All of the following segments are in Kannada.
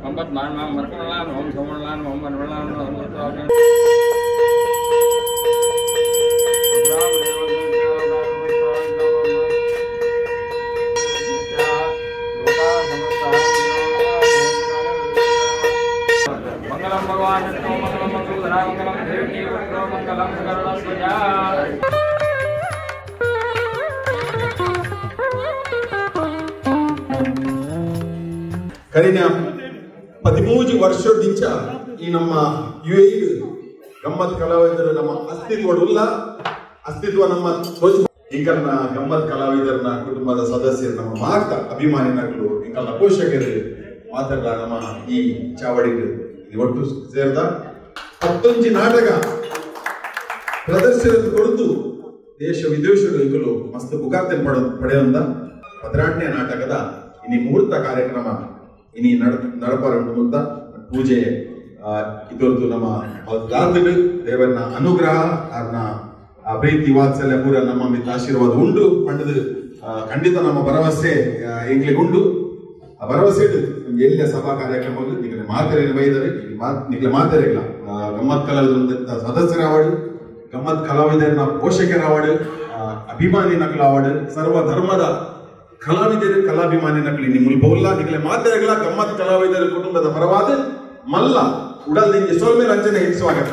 ಒಂಬತ್ತು ಮಾನ್ ಮಾಮ್ ಮರ್ಕೊಳ್ಳಾನ್ ಓಂ ಸೋಮಣ್ಣಾನ್ ಓಂ ಮನ್ವಳ್ಳಾನ್ ಓಂ ಮರ್ಕೊಳ್ಳಾನ್ ಮಂಗಲಂ ಭಗವಾನ್ ವಿಷ್ಣು ಮಂಗಲಂ ಮಂಗಲಧರ ಮಂಗಲಂ ದೇವಿ ಪುತ್ರೋ ಮಂಗಲಂ ಗರುಡಧ್ವಜ കഴിഞ്ഞ പതിമൂന്ന് ವರ್ಷದಿಂದ ಈ ನಮ್ಮ ಯು ಎ ಗಮ್ಮತ್ ಕಲಾವಿದರು ನಮ್ಮ ಅಸ್ತಿತ್ವಡುಲ್ಲ ಅಸ್ತಿತ್ವ ನಮ್ಮ ತೋಚ್ ಇಂಕಲ್ನ ಗಮ್ಮತ್ ಕಲಾವಿದರನ ಕುಟುಂಬದ ಸದಸ್ಯರು ನಮ್ಮ ಮಾತ ಅಭಿಮಾನಿ ನಕಲು ಇಂಕಲ್ನ ಪೋಷಕರು ಮಾತಾಡ ನಮ್ಮ ಈ ಚಾವಡಿಗೆ ಇಲ್ಲಿ ಒಟ್ಟು ಸೇರ್ದ ಹತ್ತೊಂಜಿ ನಾಟಕ ಪ್ರದರ್ಶನ ಕೊಡುದು ದೇಶ ವಿದೇಶಗಳು ಇಂಕಲು ಮಸ್ತ್ ಪುಕಾರ್ತೆ ಪಡ ಪಡೆಯೊಂದ ಹದಿನಾರನೇ ನಾಟಕದ ಇನಿ ಮುಹೂರ್ತ ಕಾರ್ಯಕ್ರಮ ಇನಿ ನಡ ನಡಪರಂಡು ಮುದ್ದ ಪೂಜೆ ಆ, ಇದೊಂದು ನಮ್ಮ ಗಾಂಧಿ ದೇವರನ ಅನುಗ್ರಹ ಅವ್ರನ್ನ ಆ ಪ್ರೀತಿ ವಾತ್ಸಲ್ಯ ಪೂರ ನಮ್ಮ ಮಿತ್ತ ಆಶೀರ್ವಾದ ಉಂಡು ಪಂಡದು ಆ, ಖಂಡಿತ ನಮ್ಮ ಭರವಸೆ ಆ, ಎಂಗ್ಲಿಗೆ ಉಂಡು ಆ ಭರವಸೆ ಇಡು ನಿಮ್ಗೆ ಎಲ್ಲ ಸಭಾ ಕಾರ್ಯಕ್ರಮಗಳು ನಿಗಲೆ ಮಾತರೆ ಬೈದರೆ ನಿಗಲೆ ಮಾತರೆ ಇಲ್ಲ ಆ, ಗಮ್ಮತ್ ಕಲಾವಿದ ಸದಸ್ಯರಾವಡು ಗಮ್ಮತ್ ಕಲಾವಿದರನ್ನ ಪೋಷಕರಾವಡು ಆ, ಅಭಿಮಾನಿ ನಕಲಾವಡು ಸರ್ವ ಧರ್ಮದ ಕಲಾವಿದರು ಕಲಾಭಿಮಾನಿ ನಕಲಿ ನಿಮ್ಮ ಬೌಲ್ಲ ನಿಗಲೆ ಮಾತರೆಗಳ ಗಮ್ಮತ್ ಕಲಾವಿದರ ಕುಟುಂಬದ ಪರವಾದ ಮಲ್ಲ ಉಡಲ್ ನಿಂಗೆ ಸೋಲ್ಮೆ ರಂಜನೆ ಸ್ವಾಗತ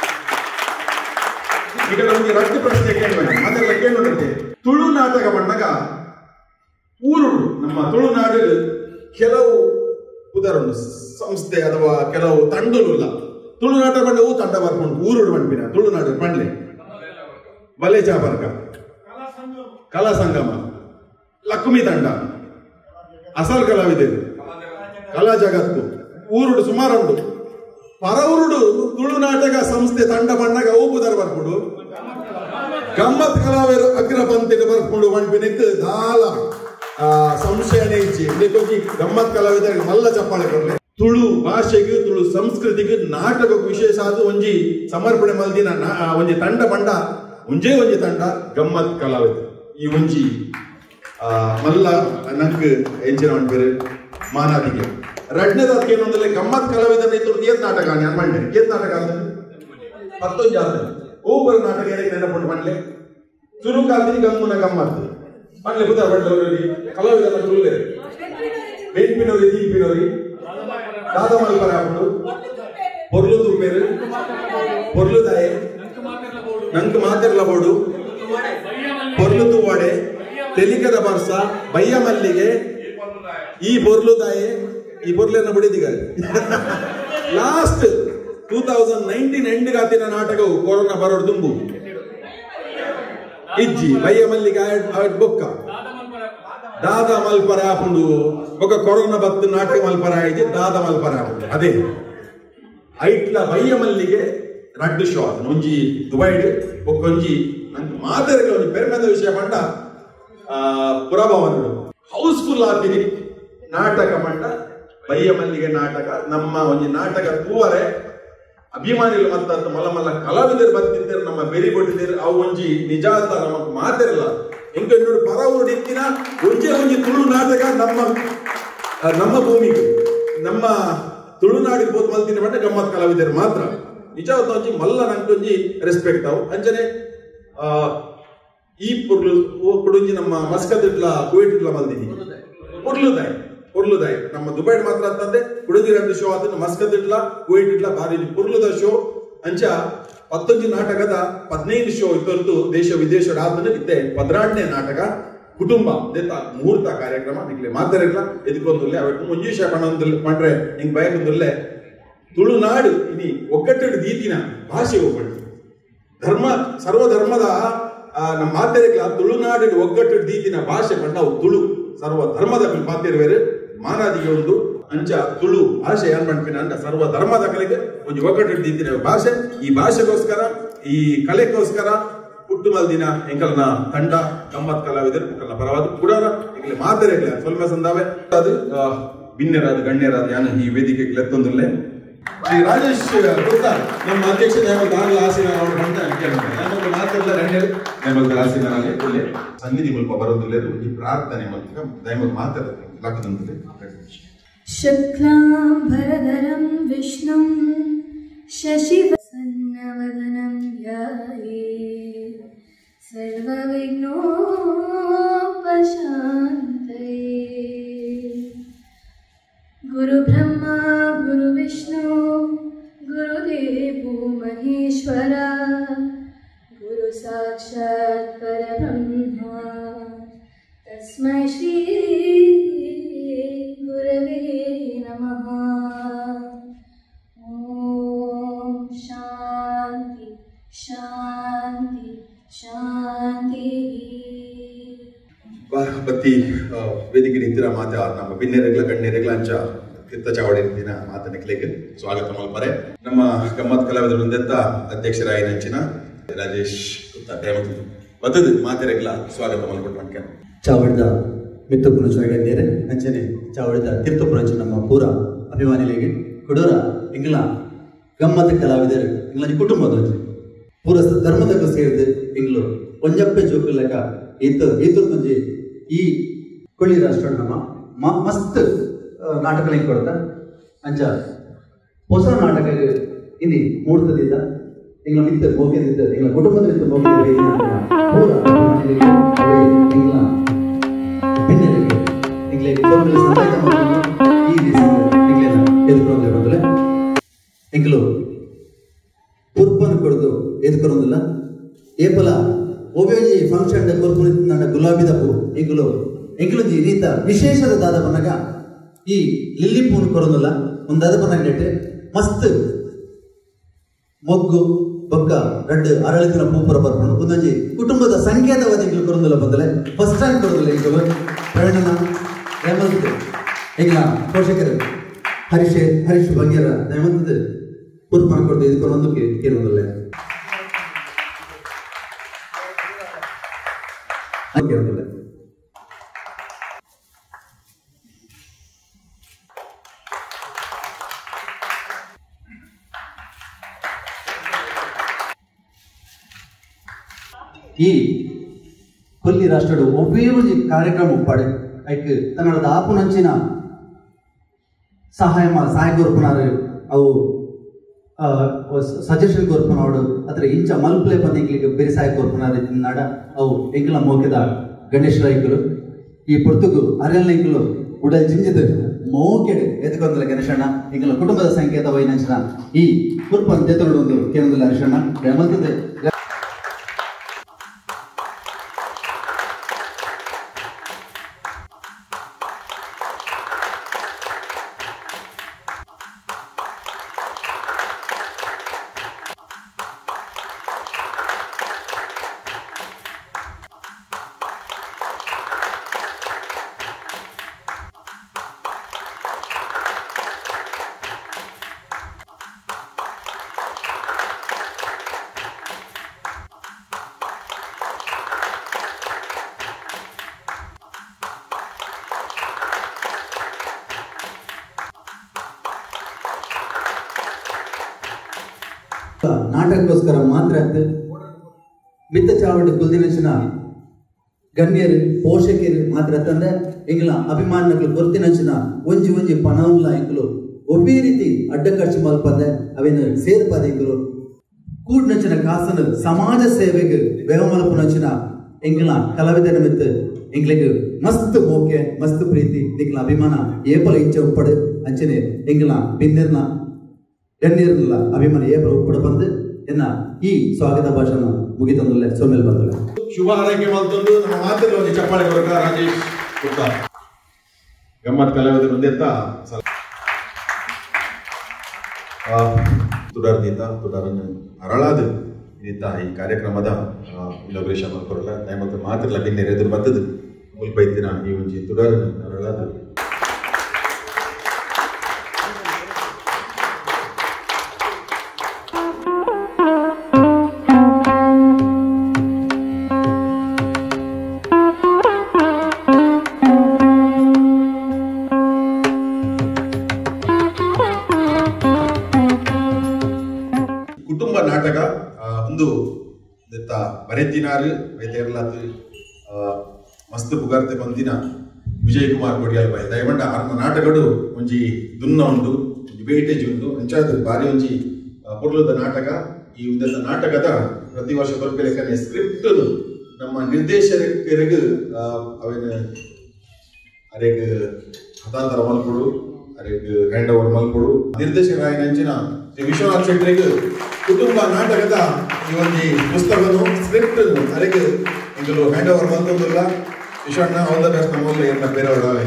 ಈಗ ನಮಗೆ ರಟ್ಟು ಪ್ರಶ್ನೆ ಕೇಳಬೇಡ ಅದೆಲ್ಲ ಕೇಳೋದಂತೆ ತುಳು ನಾಟಕ ಬಂದಾಗ ಊರುಡು ನಮ್ಮ ತುಳುನಾಡು ಕೆಲವು ಉದಾಹರಣೆ ಸಂಸ್ಥೆ ಅಥವಾ ಕೆಲವು ತಂಡಗಳಿಲ್ಲ ತುಳುನಾಟ ಬಂಡ ಹೂ ತಂಡ ಬರ್ಕೊಂಡು ಊರುಡು ಬಂದ್ಬಿನ ತುಳುನಾಡು ಬಂಡ್ಲೆ ಬಲೆ ಚಾಪರ್ಕ ಕಲಾ ಸಂಗಮ ಲಕ್ಷ್ಮಿ ತಂಡ ಅಸಲ್ ಕಲಾವಿದರು ಕಲಾ ಜಗತ್ತು ಊರುಡು ಸುಮಾರುಂಡು ಪರವುರುಡು ತುಳುನಾಟಕ ಸಂಸ್ಥೆ ತಂಡ ಬಣ್ಣಗ ಊಪುದರ ಬರ್ಕೊಂಡು ಗಮ್ಮತ್ ಕಲಾವಿದರು ಅಗ್ರ ಪಂಕ್ತಿಗೆ ಬರ್ಕೊಂಡು ಬಂದ್ಬಿನಿಕ್ ದಾಲ ಆ, ಸಂಶಯನೇ ಇಚ್ಚಿ ಇದಕ್ಕೋಗಿ ಗಮ್ಮತ್ ಕಲಾವಿದರಿಗೆ ಮಲ್ಲ ಚಪ್ಪಾಳೆ ಕೊಡ್ಲೆ ತುಳು ಭಾಷೆಗೆ ತುಳು ಸಂಸ್ಕೃತಿಗೆ ನಾಟಕಕ್ಕೆ ವಿಶೇಷ ಆದ ಒಂಜಿ ಸಮರ್ಪಣೆ ಮಲ್ದಿನ ನಾ- ಆ, ಒಂಜಿ ತಂಡ ಬಂಡ ಒಂಜೇ ಒಂಜಿ ತಂಡ ಗಮ್ಮತ್ ಕಲಾವಿದ ಈ ಒಂಜಿ ಆ, ಮಲ್ಲ ನಂಗೆ ಎಂಚಿನ ಬೇರೆ ಮಾನಾದಿಗೆ ಎರಡನೇದಾದ ಏನಂದ್ರೆ ಗಮ್ಮತ್ ಕಲಾವಿದನ ಇತ್ತು ಏತ್ ನಾಟಕ ನಾನು ಮಂಡೆ ಏತ್ ನಾಟಕ ಅಂದ್ರೆ ಹತ್ತೊಂದು ಜಾತ್ರೆ ಒಬ್ಬರು ನಾಟಕ ಏನಕ್ಕೆ ನೆನಪುಂಡು ಮಂಡ್ಲೆ ಶುರು ಕಾಲದಲ್ಲಿ ಗಮ್ಮನ ಗಮ್ಮತ್ ಮಂಡ್ಲೆ ಬುದ್ಧ ಬಡ್ಲವರಲ್ಲಿ ಕಲಾವಿದನ ತುಳ್ಳೆ ಬೇನ್ಪಿನವರಿ ದೀಪಿನವರಿ ದಾದ ಮಲ್ಪರ ಹಾಕೊಂಡು పొర్లు తుమ్మేరు పొర్లు దాయే నంకు మాతెర్ల బోడు పొర్లు తువ్వాడే తెలికದ ಬರ್ಸ ಬಯ್ಯ ಮಲ್ಲಿಗೆ ಈ పొర్లు దాయే ಈ పొర్ಲೆನ ಬಿಡಿದಿಗ last two thousand nineteen end ಗಾತಿನ ನಾಟಕವು ಕೊರೋನಾ ಬರೋಡು ತುಂಬು ಇಜ್ಜಿ ಬಯ್ಯ ಮಲ್ಲಿಗೆ ಆಯ್ಡ್ ಬೊಕ್ಕ ದಾದ ಮಲ್ಪರ ಹಾಕೊಂಡು ఒక ಕೊರೋನಾ ಬತ್ತು ನಾಟಕ ಮಲ್ಪರ ಆಯ್ತು ದಾದ ಮಲ್ಪರ ಹಾಕೊಂಡು ಅದೇ ಐಟ್ಲ ಬಯ್ಯ ಮಲ್ಲಿಗೆ ರಡ್ಡು ಶೋ ಅದು ಒಂಜಿ ದುಬೈಡ್ ಒಕ್ಕೊಂಜಿ ನಂಗೆ ಮಾತಾಡಿಗೆ ಒಂದು ಪೆರ್ಮೆದ ವಿಷಯ ಮಂಡ ಆ, ಪುರಭವನಗಳು ಹೌಸ್ಫುಲ್ ಆಗ್ತೀನಿ ನಾಟಕ ಮಂಡ ಬಯ್ಯ ಮಲ್ಲಿಗೆ ನಾಟಕ ನಮ್ಮ ಒಂಜಿ ನಾಟಕ ತೂವರೆ ಅಭಿಮಾನಿಗಳು ಮತ್ತ ಮಲ್ಲ ಮಲ್ಲ ಕಲಾವಿದರು ಬರ್ತಿದ್ದಾರೆ ನಮ್ಮ ಬೆರಿ ಕೊಟ್ಟಿದ್ದಾರೆ ಅವು ಒಂಜಿ ನಿಜ ಅಂತ ನಮಗ್ ಮಾತಿರಲ್ಲ ಎಂಕ ನೋಡಿ ಪರ ಊರು ಇತ್ತಿನ ಒಂಜೆ ಒಂಜಿ ತುಳು ನಾಟಕ ನಮ್ಮ ಆ, ನಮ್ಮ ಭೂಮಿಗೆ ನಮ್ಮ ತುಳುನಾಡಿಗೆ ಹೋದ್ ಮಲ್ತಿನ ಬಟ್ಟ ಗಮ್ಮತ್ ಕಲಾವಿದರು ಮಾತ್ರ ನಿಜವಾದ ಒಂಜಿ ಮಲ್ಲ ನಂಗೊಂಜಿ ರೆಸ್ಪೆಕ್ಟ್ ಅವು ಅಂಚನೆ ಆ, ಈ ಪುರ್ಲು ಪುಡುಂಜಿ ನಮ್ಮ ಮಸ್ಕತ್ ಇಟ್ಲ ಕುವೇಟ್ ಇಟ್ಲ ಮಲ್ದಿನಿ ಪುರ್ಲುದಾಯ್ ಪುರ್ಲುದಾಯ್ ನಮ್ಮ ದುಬೈ ಮಾತ್ರ ಅಂತಂದೆ ಕುಡುಂಜಿ ಎರಡು ಶೋ ಆತ ಮಸ್ಕತ್ ಇಟ್ಲ ಕುವೇಟ್ ಇಟ್ಲ ಬಾರಿ ಪುರ್ಲುದ ಶೋ ಅಂಚ ಪತ್ತೊಂಜಿ ನಾಟಕದ ಪದಿನೈದು ಶೋ ಇದ್ದರದ್ದು ದೇಶ ವಿದೇಶ ಆದ್ಮೇಲೆ ಇತ್ತೆ ಪದ್ರಾಡನೇ ನಾಟಕ ಕುಟುಂಬ ದೇತ ಮುಹೂರ್ತ ಕಾರ್ಯಕ್ರಮ ನಿಕ್ಲೆ ಮಾತಾಡಿಲ್ಲ ಎದ್ಕೊಂದುಲ್ಲೆ ಅವತ್ತು ಮುಂಜಿ ಪಣೊಂದು ಮಾಡ್ರೆ ಹಿಂಗ್ ಬಯಕೊಂದುಲ್ಲೆ ತುಳುನಾಡು ಇನಿ ಒಗ್ಗಟ್ಟು ದೀತಿನ ಭಾಷೆ ಒಗ್ಗಟ್ಟು ಧರ್ಮ ಸರ್ವಧರ್ಮದ ಆ, ನಮ್ಮ ಮಾತೆರೆಗ್ಲ ತುಳುನಾಡಿನ ಒಗ್ಗಟ್ಟು ದೀತಿನ ಭಾಷೆ ಪಂಡ ಅವು ತುಳು ಸರ್ವ ಧರ್ಮದ ಮಾತಿರುವೇರು ಮಾನಾದಿಗೆ ಒಂದು ಅಂಚ ತುಳು ಭಾಷೆ ಏನ್ ಮಾಡ್ತೀನಿ ಅಂದ ಸರ್ವ ಧರ್ಮದ ಕಲೆಗೆ ಒಂದು ಒಗ್ಗಟ್ಟು ದೀತಿನ ಭಾಷೆ ಈ ಭಾಷೆಗೋಸ್ಕರ ಈ ಕಲೆಗೋಸ್ಕರ ಹುಟ್ಟು ಮಲ್ದಿನ ಎಂಕಲ್ನ ತಂಡ ಗಮ್ಮತ್ ಕಲಾವಿದರು ಎಂಕಲ್ನ ಪರವಾದ ಕುಡಾರ ಎಂಕಲ್ ಮಾತೆರೆಗ್ಲ ಸ್ವಲ್ಪ ಸಂದಾವೆ ಅದು ಆ, ಭಿನ್ನರಾದ ಗಣ್ಯರಾದ ಯಾನ ಈ ವೇದಿಕೆಗೆ ಎತ್ತೊಂದಿಲ್ಲೇ ಶ್ರೀ ರಾಜೇಶ್ ಗುಪ್ತಾ ನಮ್ಮ ಅಧ್ಯಕ್ಷ ನೇಮಕ ಆಗಲ ಆಸೀನ ಅವರು ಬಂದ ನೇಮಕ ಮಾತಾಡಲ ಗಣ್ಯರು ನೇಮಕ ಆಸೀನ ಆಗಲಿ ಒಳ್ಳೆ ಸನ್ನಿಧಿ ಮುಲ್ಪ ಬರೋದಿಲ್ಲ ಈ ಪ್ರಾರ್ಥನೆ ಮೂಲಕ ನೇಮಕ ಮಾತಾಡ ಲಕ್ಕದಂತಲೇ शुक्लाम्बरधरं विष्णुं शशिवसन्नवदनं ध्याये सर्वविघ्नोपशान्तये गुरुब्रह्मा गुरुविष्णु गुरुदेवो महेश्वरा गुरुसाक्षात् परब्रह्मा तस्मै श्री गुरवे नमः ॐ शान्ति शान्ति शान्तिः ಬತ್ತಿ ವೇದಿಕೆ ನಿಂತಿರ ಮಾತ ನಮ್ಮ ಬಿನ್ನೆರೆಗ್ಲ ಗಣ್ಯರೆಗ್ಲ ಅಂಚ ಕಿತ್ತ ಚಾವಡಿ ನಿಂತಿನ ಮಾತ ನಿಕ್ಲಿಕ್ಕೆ ಸ್ವಾಗತ ಮಲ್ಪರೆ ನಮ್ಮ ಗಮ್ಮತ್ ಕಲಾವಿದರು ಒಂದೆತ್ತ ಅಧ್ಯಕ್ಷರಾಯಿ ನಂಚಿನ ರಾಜೇಶ್ ಗುಪ್ತಾ ಟೈಮತ್ ಬದ್ದದು ಮಾತೆರೆಗ್ಲ ಸ್ವಾಗತ ಮಲ್ಕೊಂಡು ಮನ್ಕೆ ಚಾವಡಿದ ಮಿತ್ತಪುರ ಚೊಯ್ಗಂದೇರೆ ಅಂಚನೆ ಚಾವಡಿದ ತೀರ್ಥಪುರ ಅಂಚೆ ನಮ್ಮ ಪೂರ ಅಭಿಮಾನಿಗಳಿಗೆ ಕೊಡೋರ ಇಂಗ್ಲ ಗಮ್ಮತ್ತ ಕಲಾವಿದರು ಇಂಗ್ಲ ಕುಟುಂಬದ ಅಂಚೆ ಪೂರ ಸ- ಧರ್ಮದಕ್ಕೂ ಸೇರಿದು ಇಂಗ್ಲು ಒಂಜಪ್ಪೆ ಜೋಕು ಲೆಕ್ಕ ಈತ ಈತರ್ ತುಂಜಿ ಈ ಕೊಳ್ಳಿ ರಾಷ್ಟ್ರ ನಮ್ಮ ಮ- ಮಸ್ತ್ ಆ, ನಾಟಕ ಕೊಡ್ತ ಅಂಚ ಹೊಸ ನಾಟಕ ಇಲ್ಲಿ ಮೂಡ್ತದಿದ್ದ ಇಂಗ್ಲ ಮಿತ್ತ ಮೋಗಿದಿದ್ದ ಇಂಗ್ಲ ಕುಟುಂಬದ ಮಿತ್ತ ಮೋಗಿದ ಪೂರ ಅಭಿಮಾನಿಗಳಿಗೆ ಅವೇ ಇಂಗ್ಲ ಭಿನ್ನರಿಗೆ ನಿಂಗ್ಲೆ ಸೊರ್ಗಲ ಸಂತಾನ ಮಾಡುವುದು ಈ ದಿವಸ ನಿಂಗ್ಲೆನ ಎದುರುಕೊಂಡ್ರೆ ಬಂದ್ರೆ ಎಂಗ್ಲು ಪುರ್ಪನ್ ಕೊಡ್ದು ಎದುಕೊರೊಂದಿಲ್ಲ ಏಪಲ ಒಬೇಜಿ ಫಂಕ್ಷನ್ ಕೊರ್ಪುನ ನನ್ನ ಗುಲಾಬಿ ದಪ್ಪು ಎಂಗ್ಲು ಎಂಗ್ಲುಂಜಿ ನೀತ ವಿಶೇಷದ ದಾದ ಬನ್ನಗ ಈ ಲಿಲ್ಲಿ ಪೂನ್ ಕೊರೊಂದಿಲ್ಲ ಒಂದು ದಾದ ಬನ್ನಗ ನೆಟ್ಟು ಮಸ್ತ್ ಮೊಗ್ಗು ಬೊಕ್ಕ ರಡ್ಡು ಅರಳಿತಿನ ಪೂಪುರ ಬರ್ಪುಂಡು ಒಂದೊಂಜಿ ಕುಟುಂಬದ ಸಂಕೇತವಾದ ಎಂಗ್ಲು ಕೊರೊಂದಿಲ್ಲ ಬಂದಲೆ ಫಸ್ಟ್ ಟೈಮ್ ಕೊರೊಂದಿಲ್ಲ ಎಂಗ್ಲು ಪ್ರವೀಣನ ಹೇಮಂತ್ ಎಂಗ್ಲ ಪೋಷಕರು ಹರೀಶ್ ಹರೀಶ್ ಬಂಗೇರ ಹೇಮಂತ್ ಪುರ್ಪನ ಕೊಡ್ದು ಇದು ಕೊರೊಂದು ಕೇರೊಂದಿಲ್ಲ ಕೇರೊಂದಿಲ್ಲ ಈ ಕೊಲ್ಲಿ ರಾಷ್ಟ್ರಡು ಒಬ್ಬೇ ಒಂದು ಕಾರ್ಯಕ್ರಮ ಉಪ್ಪಾಡೆ ಐಕ್ ಕನ್ನಡದ ಆಪುನಂಚಿನ ಸಹಾಯ ಮಾ ಸಹಾಯ ಕೊರ್ಪುನಾರು ಅವು ಸಜೆಷನ್ ಕೊರ್ಪುನಾಡು ಅದ್ರ ಇಂಚ ಮಲ್ಪ್ಲೆ ಬಂದಿಗ್ಲಿಕ್ಕೆ ಬೇರೆ ಸಹಾಯ ಕೊರ್ಪುನಾರು ನಾಡ ಅವು ಎಂಕಲ ಮೋಕಿದ ಗಣೇಶ್ ರೈಕರು ಈ ಪುರ್ತುಗು ಅರೆಲ್ಲ ಎಂಕಲು ಉಡಲ್ ಜಿಂಜಿದ ಮೋಕೆಡು ಎದ್ಕೊಂದಲ್ಲ ಗಣೇಶಣ್ಣ ಎಂಕಲ ಕುಟುಂಬದ ಸಂಕೇತ ವೈನಂಚಿನ ಈ ಕುರ್ಪನ್ ಜೊತೆ ಒಂದು ಕೇಂದ್ರದಲ್ಲಿ ಹರೀಶಣ್ಣ ಹೇಮಂತದೆ ನಾಟಕಕ್ಕೋಸ್ಕರ ಮಾತ್ರ ಅತ್ತು ಮಿತ್ತ ಚಾವಡಿ ಕುಲ್ದಿನಚಿನ ಗಣ್ಯರು ಪೋಷಕರು ಮಾತ್ರ ತಂದೆ ಎಂಗ್ಲ ಅಭಿಮಾನಗಳು ಗೊತ್ತಿನಂಚಿನ ಒಂಜಿ ಒಂಜಿ ಪಣವಲ್ಲ ಎಂಗ್ಲು ಒಬ್ಬೇ ರೀತಿ ಅಡ್ಡ ಖರ್ಚು ಮಲ್ಪದೆ ಅವೇನು ಸೇರ್ಪದೆ ಎಂಗ್ಲು ಕೂಡ್ನಂಚಿನ ಕಾಸನು ಸಮಾಜ ಸೇವೆಗೆ ವ್ಯವ ಮಲ್ಪನಂಚಿನ ಎಂಗ್ಲ ಕಲಾವಿದರ ಮಿತ್ತು ಎಂಗ್ಲಿಗೆ ಮಸ್ತ್ ಮೋಕೆ ಮಸ್ತ್ ಪ್ರೀತಿ ನಿಗ್ಲ ಅಭಿಮಾನ ಏಪಲ ಇಚ್ಛೆ ಉಪ್ಪಡು ಅಂಚನೆ ಎಂಗ್ಲ ಬಿನ್ನಿರ್ನ ಗಣ್ಯರಲ್ಲ ಅಭಿಮಾನ ಏಪಲ ಉಪ್ಪಡು ಬಂದು ಎನ್ನ ಈ ಸ್ವಾಗತ ಭಾಷಣ ಮುಗಿತಂದಲ್ಲೇ ಸೊಮ್ಮೆಲ್ ಬಂದಲ್ಲ ಶುಭ ಹಾರೈಕೆ ಮಾಡ್ಕೊಂಡು ನಮ್ಮ ಮಾತಿಗೆ ಒಂದು ಚಪ್ಪಾಳೆ ಕೊರಕ ರಾಜೇಶ್ ಗುಪ್ತಾ ಗಮ್ಮತ್ ಕಲಾವಿದರು ಒಂದೆತ್ತ ತುಡರ್ನಿಂದ ತುಡರನ್ನು ಅರಳಾದ ಇತ್ತ ಈ ಕಾರ್ಯಕ್ರಮದ ಇನಾಗ್ರೇಷನ್ ಮಾಡ್ಕೊರಲ್ಲ ದಯಮತ್ತು ಮಾತಿರ್ಲ ಗಿನ್ನೆರ್ ಎದುರು ಬರ್ತದೆ ಮುಲ್ಪೈತಿನ ಈ ಒಂಜಿ ತುಡರನ್ನು ಅರಳಾದ ಕುಟುಂಬ ನಾಟಕ ಆ, ಒಂದು ದೆತ್ತ ಬರೆತಿನಾರು ಬೈತೇರ್ಲಾತ್ ಮಸ್ತ್ ಪುಗಾರ್ತೆ ಬಂದಿನ ವಿಜಯ್ ಕುಮಾರ್ ಕೊಡಿಯಾಲ್ ಬಾಯ್ ದಯಮಂಡ ಆರ್ನ ನಾಟಕಡು ಒಂಜಿ ದುನ್ನ ಉಂಡು ಒಂಜಿ ವೇಟೇಜ್ ಉಂಡು ಅಂಚಾದ ಬಾರಿ ಒಂಜಿ ಆ, ಪುರ್ಲದ ನಾಟಕ ಈ ಉದ್ದದ ನಾಟಕದ ಪ್ರತಿ ವರ್ಷ ತೊರ್ಪೆಲೆಕ್ಕನೆ ಸ್ಕ್ರಿಪ್ಟ್ ನಮ್ಮ ನಿರ್ದೇಶಕರಿಗೆ ಅವೇನು ಅರೆಗ್ ಹತಾಂತರ ಮಲ್ಪುಡು ಅರೆಗ್ ಹ್ಯಾಂಡ್ ಓವರ್ ಮಲ್ಪುಡು ನಿರ್ದೇಶಕರಾಗಿ ನಂಚಿನ ಶ್ರೀ ವಿಶ್ವನಾಥ್ ಶೆಟ್ಟರಿಗೆ ಕುಟುಂಬ ನಾಟಕದ ಈ ಒಂದು ಪುಸ್ತಕನು ಸ್ಕ್ರಿಪ್ಟ್ ಅರೆಗ್ ಇಂದು ಹ್ಯಾಂಡ್ ಓವರ್ ಮಲ್ತೊಂದಿಲ್ಲ ವಿಶ್ವಣ್ಣ ಆಲ್ ದ ಬೆಸ್ಟ್ ನಮ್ಮಲ್ಲ ಎಲ್ಲ ಬೇರೆಯವರಾವೆ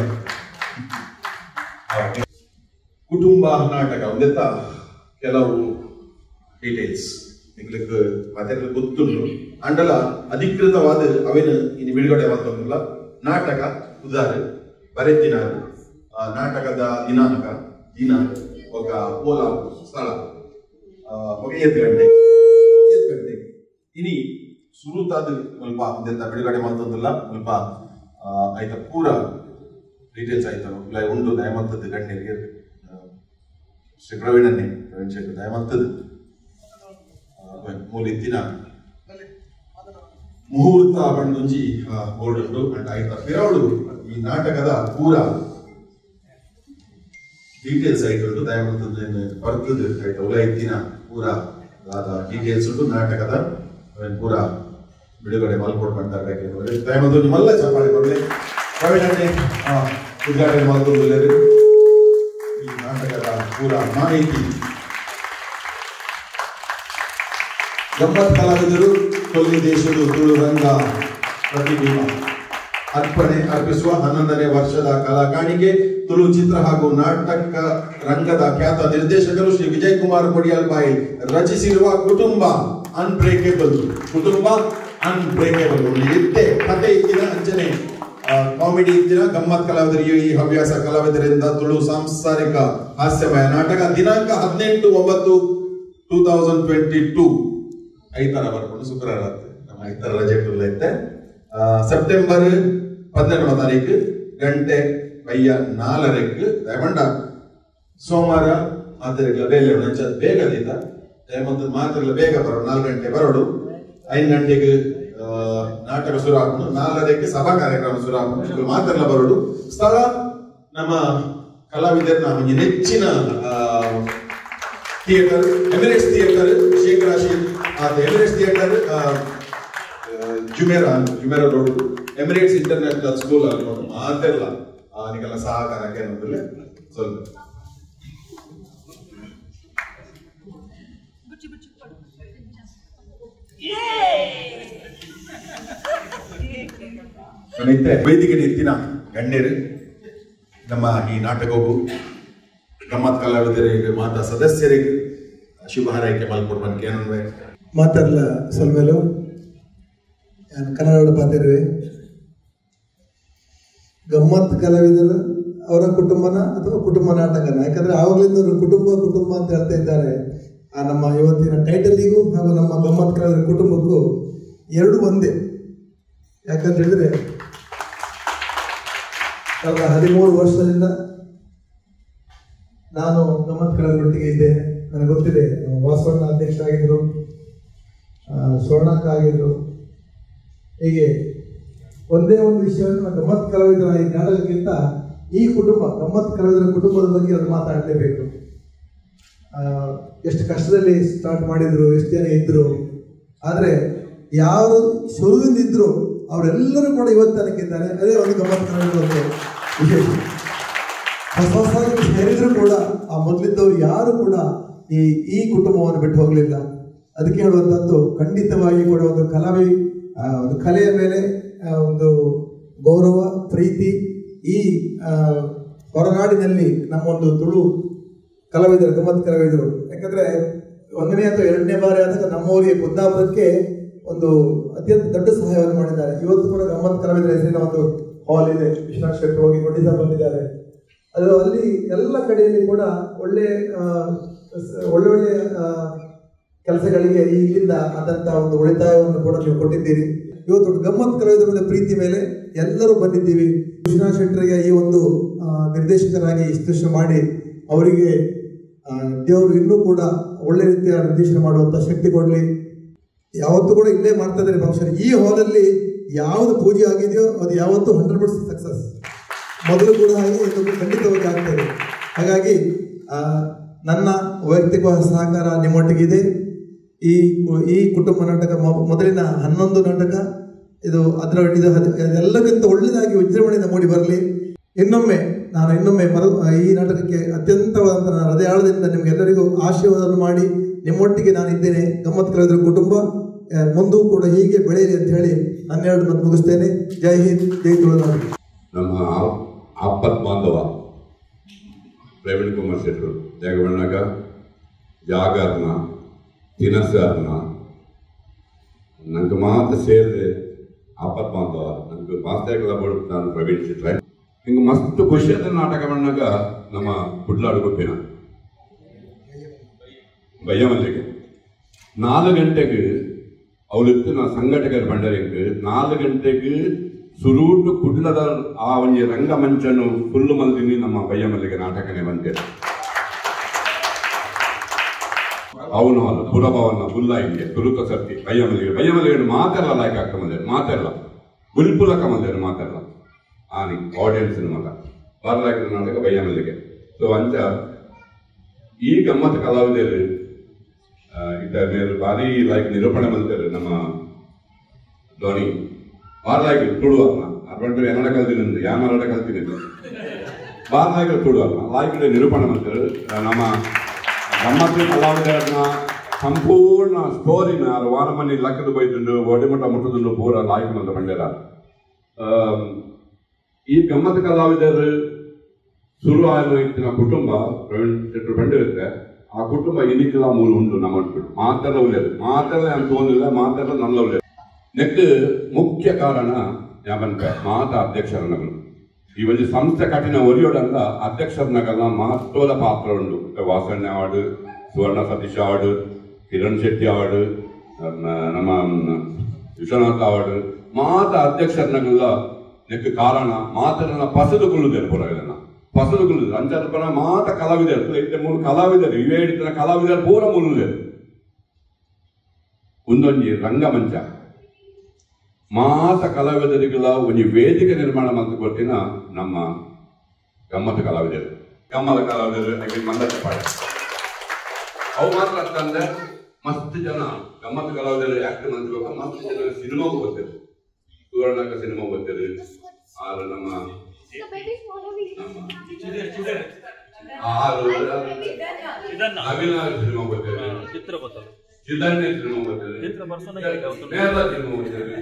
ಕುಟುಂಬ ನಾಟಕ ಒಂದೆತ್ತ ಕೆಲವು ಡೀಟೇಲ್ಸ್ ನಿಗ್ಲಿಕ್ಕೆ ಮಾತೆಲ್ಲ ಗೊತ್ತುಂಟು ಅಂಡಲ ಅಧಿಕೃತವಾದ ಅವೇನು ಇನ್ನು ಬಿಡುಗಡೆ ಮಾಡ್ತೊಂದಿಲ್ಲ ನಾಟಕ ಉದಾರು ಬರೆತಿನಾರು ಆ ನಾಟಕದ ದಿನಾಂಕ ದಿನ ఒక ಪೋಲ ಸ್ಥಳ ಆ, ఒక ಎತ್ತು ಗಂಟೆ ಎತ್ತು ಗಂಟೆ ಇನಿ ಸುರುತಾದ ಸ್ವಲ್ಪ ಒಂದೆಂತ ಬಿಡುಗಡೆ ಮಾಡ್ತೊಂದಿಲ್ಲ ಸ್ವಲ್ಪ ಆ, ಆಯ್ತ ಪೂರ ಡೀಟೇಲ್ಸ್ ಆಯ್ತು ಇಲ್ಲ ಉಂಡು ದಯಮಂತದ್ದು ಗಣ್ಯರಿಗೆ ಆ, ಶ್ರೀ ಪ್ರವೀಣನ್ನೇ ಪ್ರವೀಣ್ ಶೆಟ್ಟಿ ದಯಮಂತದ್ದು ಮೂಲಿತ್ತಿನ ಮುಹೂರ್ತ ಬಂಡುಂಜಿ ಬೋರ್ಡ್ ಉಂಟು ಅಂಡ್ ಆಯ್ತ ಪಿರವಡು ಈ ನಾಟಕದ ಪೂರ ಡೀಟೇಲ್ಸ್ ಆಯ್ತು ದಯಮಂತದ್ದು ಬರ್ತದ ಆಯ್ತು ಉಲ ಇತ್ತಿನ ಪೂರ ಅದ ಡೀಟೇಲ್ಸ್ ಉಂಟು ನಾಟಕದ ಅವೇನ್ ಪೂರ ಬಿಡುಗಡೆ ಮಲ್ಕೊಡ್ ಮಾಡ್ತಾರೆ ದಯಮಂತ ಮಲ್ಲ ಚಪ್ಪಾಳಿ ಕೊಡ್ಲಿ ಪ್ರವೀಣನ್ನೇ ಆ, ಉದ್ಘಾಟನೆ ಮಾಡ್ಕೊಂಡು ಈ ನಾಟಕದ ಪೂರ ಮಾಹಿತಿ ಗಮ್ಮತ್ ಕಲಾವಿದರು ಕೊಲ್ಲಿ ದೇಶದ ತುಳು ರಂಗ ಪ್ರತಿಬಿಂಬ ಅರ್ಪಣೆ ಅರ್ಪಿಸುವ ಹನ್ನೊಂದನೇ ವರ್ಷದ ಕಲಾ ಕಾಣಿಕೆ ತುಳು ಚಿತ್ರ ಹಾಗೂ ನಾಟಕ ರಂಗದ ಖ್ಯಾತ ನಿರ್ದೇಶಕರು ಶ್ರೀ ವಿಜಯ್ ಕುಮಾರ್ ಕೊಡಿಯಾಲ್ ಬಾಯಿ ರಚಿಸಿರುವ ಕುಟುಂಬ ಅನ್ಬ್ರೇಕೇಬಲ್ ಕುಟುಂಬ ಅನ್ಬ್ರೇಕೇಬಲ್ ಇತ್ತೆ ಕತೆ ಇತ್ತಿನ ಅಂಚನೆ ಕಾಮಿಡಿ ಇತ್ತಿನ ಗಮ್ಮತ್ ಕಲಾವಿದರಿಗೆ ಈ ಹವ್ಯಾಸ ಕಲಾವಿದರಿಂದ ತುಳು ಸಾಂಸಾರಿಕ ಹಾಸ್ಯಮಯ ನಾಟಕ ದಿನಾಂಕ ಹದಿನೆಂಟು ಒಂಬತ್ತು ಟೂ ತೌಸಂಡ್ ಟ್ವೆಂಟಿ ಟೂ ಐತಾರ ಬರ್ಕೊಂಡು ಶುಕ್ರವಾರ ಆತು. ನಮ್ಮ ಐತಾರ ರಜೆ ಫುಲ್ ಐತೆ ಆ, ಸೆಪ್ಟೆಂಬರ್ ಪನ್ನೆರಡನೇ ತಾರೀಕು ಗಂಟೆ ಬಯ್ಯ ನಾಲ್ಕರೆಕ್ ದಯಮಂಡ ಸೋಮವಾರ ಮಾತ್ರೆಗಳ ಬೇಲೆ ಉಂಟು ಬೇಗ ದೀತ ದಯಮಂತ ಮಾತ್ರೆಗಳ ಬೇಗ ಬರೋಡು ನಾಲ್ಕು ಗಂಟೆ ಬರೋಡು ಐದು ಗಂಟೆಗೆ ಆ, ನಾಟಕ ಶುರು ಹಾಕೊಂಡು ನಾಲ್ಕರೆಕ್ಕೆ ಸಭಾ ಕಾರ್ಯಕ್ರಮ ಶುರು ಹಾಕೊಂಡು ಮಾತ್ರೆಲ್ಲ ಬರೋಡು ಸ್ಥಳ ನಮ್ಮ ಕಲಾವಿದರ ಒಂದು ನೆಚ್ಚಿನ ಆ, theatre Emirates theatre Sheikh Rashid ಅದು Emirates theatre Jumeirah Jumeirah road Emirates international school ಅಲ್ಲಿ ಮಾತೆಲ್ಲ ಅವನಿಗೆಲ್ಲ ಸಹಕಾರಕ್ಕೆ ಅನ್ನೋದಿಲ್ಲ ಸ್ವಲ್ಪ ನಡೀತೆ ವೇದಿಕೆ ನಿಂತಿನ ಗಣ್ಯರು ನಮ್ಮ ಈ ನಾಟಕವು ಗಮ್ಮತ್ ಕಲಾವಿದರಿಗೆ ಮಾತಾ ಸದಸ್ಯರಿಗೆ ಶುಭ ಹಾರೈಕೆ ಮಲ್ಕೊಂಡು ಬಂದು ಏನನ್ವೇ ಮಾತಾಡಲ ಸೊಲ್ಮೇಲು ನಾನು ಕನ್ನಡ ಪಾತಿರುವೆ ಗಮ್ಮತ್ ಕಲಾವಿದರು ಅವರ ಕುಟುಂಬನ ಅಥವಾ ಕುಟುಂಬ ನಾಟಕನ ಯಾಕಂದ್ರೆ ಆವಾಗಲಿಂದ ಅವರು ಕುಟುಂಬ ಕುಟುಂಬ ಅಂತ ಹೇಳ್ತಾ ಇದ್ದಾರೆ ಆ ನಮ್ಮ ಇವತ್ತಿನ ಟೈಟಲಿಗೂ ಹಾಗೂ ನಮ್ಮ ಗಮ್ಮತ್ ಕಲಾವಿದರ ಕುಟುಂಬಕ್ಕೂ ಎರಡು ಒಂದೇ ಯಾಕಂತ ಹೇಳಿದ್ರೆ ಕಳೆದ ಹದಿಮೂರು ವರ್ಷದಿಂದ ನಾನು ಗಮ್ಮತ್ ಕಲಾವಿದರೊಟ್ಟಿಗೆ ಇದ್ದೇನೆ ನನಗೆ ಗೊತ್ತಿದೆ ವಾಸವಣ್ಣ ಅಧ್ಯಕ್ಷ ಆಗಿದ್ರು ಆ, ಸ್ವರ್ಣಕ್ಕ ಆಗಿದ್ರು ಹೀಗೆ ಒಂದೇ ಒಂದು ವಿಷಯವನ್ನು ನಾವು ಗಮ್ಮತ್ ಕಲಾವಿದರ ಈ ನಾಟಕಕ್ಕಿಂತ ಈ ಕುಟುಂಬ ಗಮ್ಮತ್ ಕಲಾವಿದರ ಕುಟುಂಬದ ಬಗ್ಗೆ ಅದು ಮಾತಾಡಲೇಬೇಕು ಆ, ಎಷ್ಟು ಕಷ್ಟದಲ್ಲಿ ಸ್ಟಾರ್ಟ್ ಮಾಡಿದ್ರು ಎಷ್ಟು ಜನ ಇದ್ರು ಆದರೆ ಯಾರು ಶುರುವಿಂದ ಇದ್ರು ಅವರೆಲ್ಲರೂ ಕೂಡ ಇವತ್ತು ತನಕಿದ್ದಾರೆ ಅದೇ ಒಂದು ಗಮ್ಮತ್ ಕಲಾವಿದರ ಒಂದು ವಿಶೇಷ ಹೊಸ ಹೊಸ ಸೇರಿದ್ರು ಕೂಡ ಆ ಮೊದಲಿದ್ದವರು ಯಾರು ಕೂಡ ಈ ಈ ಕುಟುಂಬವನ್ನು ಬಿಟ್ಟು ಹೋಗಲಿಲ್ಲ ಅದಕ್ಕೆ ಹೇಳುವಂಥದ್ದು ಖಂಡಿತವಾಗಿ ಕೂಡ ಒಂದು ಕಲಾವಿ ಆ, ಒಂದು ಕಲೆಯ ಮೇಲೆ ಆ, ಒಂದು ಗೌರವ ಪ್ರೀತಿ ಈ ಆ, ಹೊರನಾಡಿನಲ್ಲಿ ನಮ್ಮೊಂದು ತುಳು ಕಲಾವಿದರು ಗಮ್ಮತ್ ಕಲಾವಿದರು ಯಾಕಂದ್ರೆ ಒಂದನೇ ಅಥವಾ ಎರಡನೇ ಬಾರಿ ಆದಾಗ ನಮ್ಮೂರಿಗೆ ಕುಂದಾಪುರಕ್ಕೆ ಒಂದು ಅತ್ಯಂತ ದೊಡ್ಡ ಸಹಾಯವನ್ನು ಮಾಡಿದ್ದಾರೆ ಇವತ್ತು ಕೂಡ ಗಮ್ಮತ್ ಕಲಾವಿದರ ಹೆಸರಿನ ಒಂದು ಹಾಲ್ ಇದೆ ವಿಶ್ವನಾಥ್ ಶೆಟ್ಟಿ ಹೋಗಿ ನೋಟಿಸ ಬಂದಿದ್ದಾರೆ ಅದು ಅಲ್ಲಿ ಎಲ್ಲ ಕಡೆಯಲ್ಲಿ ಕೂಡ ಒಳ್ಳೆ ಆ, ಸ- ಒಳ್ಳೆ ಒಳ್ಳೆ ಆ, ಕೆಲಸಗಳಿಗೆ ಈ ಇಲ್ಲಿಂದ ಆದಂತಹ ಒಂದು ಉಳಿತಾಯವನ್ನು ಕೂಡ ನೀವು ಕೊಟ್ಟಿದ್ದೀರಿ ಇವತ್ತು ಗಮ್ಮತ್ ಕಲಾವಿದರ ಮೇಲೆ ಪ್ರೀತಿ ಮೇಲೆ ಎಲ್ಲರೂ ಬಂದಿದ್ದೀವಿ ವಿಶ್ವನಾಥ್ ಶೆಟ್ಟರಿಗೆ ಈ ಒಂದು ಆ, ನಿರ್ದೇಶಕರಾಗಿ ಇಷ್ಟು ವರ್ಷ ಮಾಡಿ ಅವರಿಗೆ ಆ, ದೇವರು ಇನ್ನೂ ಕೂಡ ಒಳ್ಳೆ ರೀತಿಯ ನಿರ್ದೇಶನ ಮಾಡುವಂತ ಶಕ್ತಿ ಕೊಡಲಿ ಯಾವತ್ತೂ ಕೂಡ ಇಲ್ಲೇ ಮಾಡ್ತಾ ಇದ್ದಾರೆ ಫಂಕ್ಷನ್ ಈ ಹಾಲಲ್ಲಿ ಯಾವುದು ಪೂಜೆ ಆಗಿದೆಯೋ ಅದು ಯಾವತ್ತೂ ಹಂಡ್ರೆಡ್ ಪರ್ಸೆಂಟ್ ಸಕ್ಸಸ್ ಮೊದಲು ಕೂಡ ಹಾಗೆ ಇದು ಖಂಡಿತವಾಗಿ ಆಗ್ತದೆ ಹಾಗಾಗಿ ಆ, ನನ್ನ ವೈಯಕ್ತಿಕ ಸಹಕಾರ ನಿಮ್ಮೊಟ್ಟಿಗಿದೆ ಈ ಈ ಕುಟುಂಬ ನಾಟಕ ಮೊ- ಮೊದಲಿನ ಹನ್ನೊಂದು ನಾಟಕ ಇದು ಅದರ ಇದು ಹದ್- ಎಲ್ಲಕ್ಕಿಂತ ಒಳ್ಳೆಯದಾಗಿ ವಿಜೃಂಭಣೆಯಿಂದ ಮೂಡಿ ಬರಲಿ ಇನ್ನೊಮ್ಮೆ ನಾನು ಇನ್ನೊಮ್ಮೆ ಮರ ಈ ನಾಟಕಕ್ಕೆ ಅತ್ಯಂತವಾದಂಥ ನನ್ನ ಹೃದಯಾಳದಿಂದ ನಿಮಗೆಲ್ಲರಿಗೂ ಆಶೀರ್ವಾದವನ್ನು ಮಾಡಿ ನಿಮ್ಮೊಟ್ಟಿಗೆ ನಾನು ಇದ್ದೇನೆ ಗಮ್ಮತ್ ಕಳೆದ್ರ ಕುಟುಂಬ ಆ, ಮುಂದೂ ಕೂಡ ಹೀಗೆ ಬೆಳೆಯಲಿ ಅಂತ ಹೇಳಿ ಹನ್ನೆರಡು ಮತ್ತು ಮುಗಿಸ್ತೇನೆ ಜೈ ಹಿಂದ್ ಜೈ ತುಳುನಾಡು ನಮ್ಮ ಆ- ಆಪತ್ ಬಾಂಧವ ಪ್ರವೀಣ್ ಕುಮಾರ್ ಶೆಟ್ಟರು ಜಾಗಬಣ್ಣಗ ಜಾಗರ್ನ ತಿನಸರ್ನ ನಂಗೆ ಮಾತ್ರ ಸೇರಿದೆ ಆಪತ್ ಬಾಂಧವ ನಂಗೆ ಮಾಸ್ತಾಗಲ ಬಡು ನಾನು ಪ್ರವೀಣ್ ಶೆಟ್ರೆ ಹಿಂಗೆ ಮಸ್ತ್ ಖುಷಿಯಾದ ನಾಟಕ ಬಣ್ಣಗ ನಮ್ಮ ಕುಡ್ಲಾಡು ಗುಪ್ಪಿನ ಬಯ್ಯಮಲ್ಲಿಗೆ ನಾಲ್ಕು ಗಂಟೆಗೆ ಅವಳಿತ್ತು ನಾ ಸಂಘಟಕರ ಬಂಡರಿಂಗ್ ನಾಲ್ಕು ಗಂಟೆಗೆ ಸುರೂಟು ಕುಡ್ಲದ ಆ ಒಂಜಿ ರಂಗಮಂಚನು ಫುಲ್ಲು ಮಲ್ದಿನಿ ನಮ್ಮ ಬಯ್ಯಮಲ್ಲಿಗೆ ನಾಟಕನೇ ಬಂದಿದೆ ಅವನು ಅಲ್ಲ ಪುರಭವನ ಬುಲ್ಲ ಹಿಂಗೆ ತುರುಕ ಸರ್ತಿ ಬಯ್ಯಮಲ್ಲಿಗೆ ಬಯ್ಯಮಲ್ಲಿಗೆ ಮಾತೆಲ್ಲ ಲಾಯ್ಕ್ ಆಗ್ತಾ ಬಂದಿದೆ ಮಾತೆಲ್ಲ ಗುಲ್ಪುಲಕ ಬಂದಿದೆ ಮಾತೆಲ್ಲ ಆನಿ ಆಡಿಯನ್ಸ್ ಮಗ ಬರ್ಲಾಗಿರೋ ನಾಟಕ ಬಯ್ಯಮಲ್ಲಿಗೆ ಸೊ ಅಂಚ ಈ ಗಮ್ಮತ್ ಕಲಾವಿದರು ಆ, ಇತ್ತ ಮೇಲೆ ಭಾರಿ ಲೈಕ್ ನಿರೂಪಣೆ ಮಾಡ್ತಾರೆ ನಮ್ಮ ಧೋನಿ ಬಾರ್ಲಾಗಿ ತುಳು ಅಲ್ಲ ಅರ್ಬಂಟು ಎನ್ನಡ ಕಲ್ತೀನಿ ಯಾಮರಡ ಕಲ್ತೀನಿ ಬಾರ್ಲಾಗಿ ತುಳು ಅಲ್ಲ ಲಾಯ್ಕಿಡೆ ನಿರೂಪಣೆ ಮಾಡ್ತಾರೆ ಆ, ನಮ್ಮ ಗಮ್ಮತ್ತು ಕಲಾವಿದರನ್ನ ಸಂಪೂರ್ಣ ಸ್ಟೋರಿನ ವಾರಮನಿ ಲಕ್ಕದ ಬೈದುಂಡು ಒಡಿಮಠ ಮುಟ್ಟದುಂಡು ಪೂರ ಲಾಯ್ಕ್ ಅಂತ ಬಂಡ್ಯಾರ ಆಮ್, ಈ ಗಮ್ಮತ್ ಕಲಾವಿದರು ಶುರು ಆದ ಇತ್ತಿನ ಕುಟುಂಬ ಪ್ರವೀಣ್ ಶೆಟ್ಟರು ಬಂದಿರುತ್ತೆ ಆ ಕುಟುಂಬ ಇನ್ನಿಕ್ಕಿಲ್ಲ ಮೂಲ ಉಂಟು ನಮ್ಮ ಒಟ್ಟಿಗೆ ಮಾತೆಲ್ಲ ಒಳ್ಳೆಯದು ಮಾತೆಲ್ಲ ಅಂತ തോന്നില്ല ಮಾತೆಲ್ಲ നല്ല ಒಳ್ಳೆಯದು ನೆಕ್ ಮುಖ್ಯ ಕಾರಣ ಯಾವನ್ಕ ಮಾತ ಅಧ್ಯಕ್ಷರನಗಳು ಈ ಒಂದು ಸಂಸ್ಥೆ ಕಠಿಣ ಒರಿಯೋಡಲ್ಲ ಅಧ್ಯಕ್ಷರನಗಲ್ಲ ಮಹತ್ವದ ಪಾತ್ರ ಉಂಟು Vasanna award Suvarna Satish award Kiran Shetty award ನಮ್ಮ- ನಮ್ಮ ವಿಶ್ವನಾಥ್ ಅವಾರ್ಡ್ ಮಾತ ಅಧ್ಯಕ್ಷರನಗಲ್ಲ ನೆಕ್ ಕಾರಣ ಮಾತನ್ನ ಪಸದುಕೊಳ್ಳುವುದೇ ಪುರ ಇದನ್ನ ಪಸದುಕೊಳ್ಳುದು ಅಂಚಾದ ಪರ ಮಾತ ಕಲಾವಿದರು ಐತೆ ಮೂರು ಕಲಾವಿದರು ಇವೇ ಹಿಡಿತನ ಕಲಾವಿದರು ಪೂರ ಮೂಲುದೇ ಒಂದೊಂದು ರಂಗಮಂಚ ಮಾತ ಕಲಾವಿದರಿಗೆಲ್ಲ ಒಂದು ವೇದಿಕೆ ನಿರ್ಮಾಣ ಅಂತ ಕೊಟ್ಟಿನ ನಮ್ಮ ಗಮ್ಮತ್ ಕಲಾವಿದರು ಗಮ್ಮತ ಕಲಾವಿದರು ಹಾಗೆ ಮಂದ ಚಪ್ಪಾಳೆ ಅವು ಮಾತ್ರ ಅಂತಂದ್ರೆ ಮಸ್ತ್ ಜನ ಗಮ್ಮತ್ ಕಲಾವಿದರು ಆಕ್ಟ್ ಮಾಡ್ಬೇಕು ಮಸ್ತ್ ಜನ ಸಿನಿಮಾಗೂ ಬರ್ತಾರೆ ಸುವರ್ಣಕ ಸಿನಿಮಾ ಬರ್ತಾರೆ ಆರು ನಮ್ಮ ಆರು ಅಭಿನಯ ಸಿನಿಮಾ ಬರ್ತಾರೆ ಚಿದಂಡೆ ಸಿನಿಮಾ ಬರ್ತಾರೆ ಮೇಲ ಸಿನಿಮಾ ಬರ್ತಾರೆ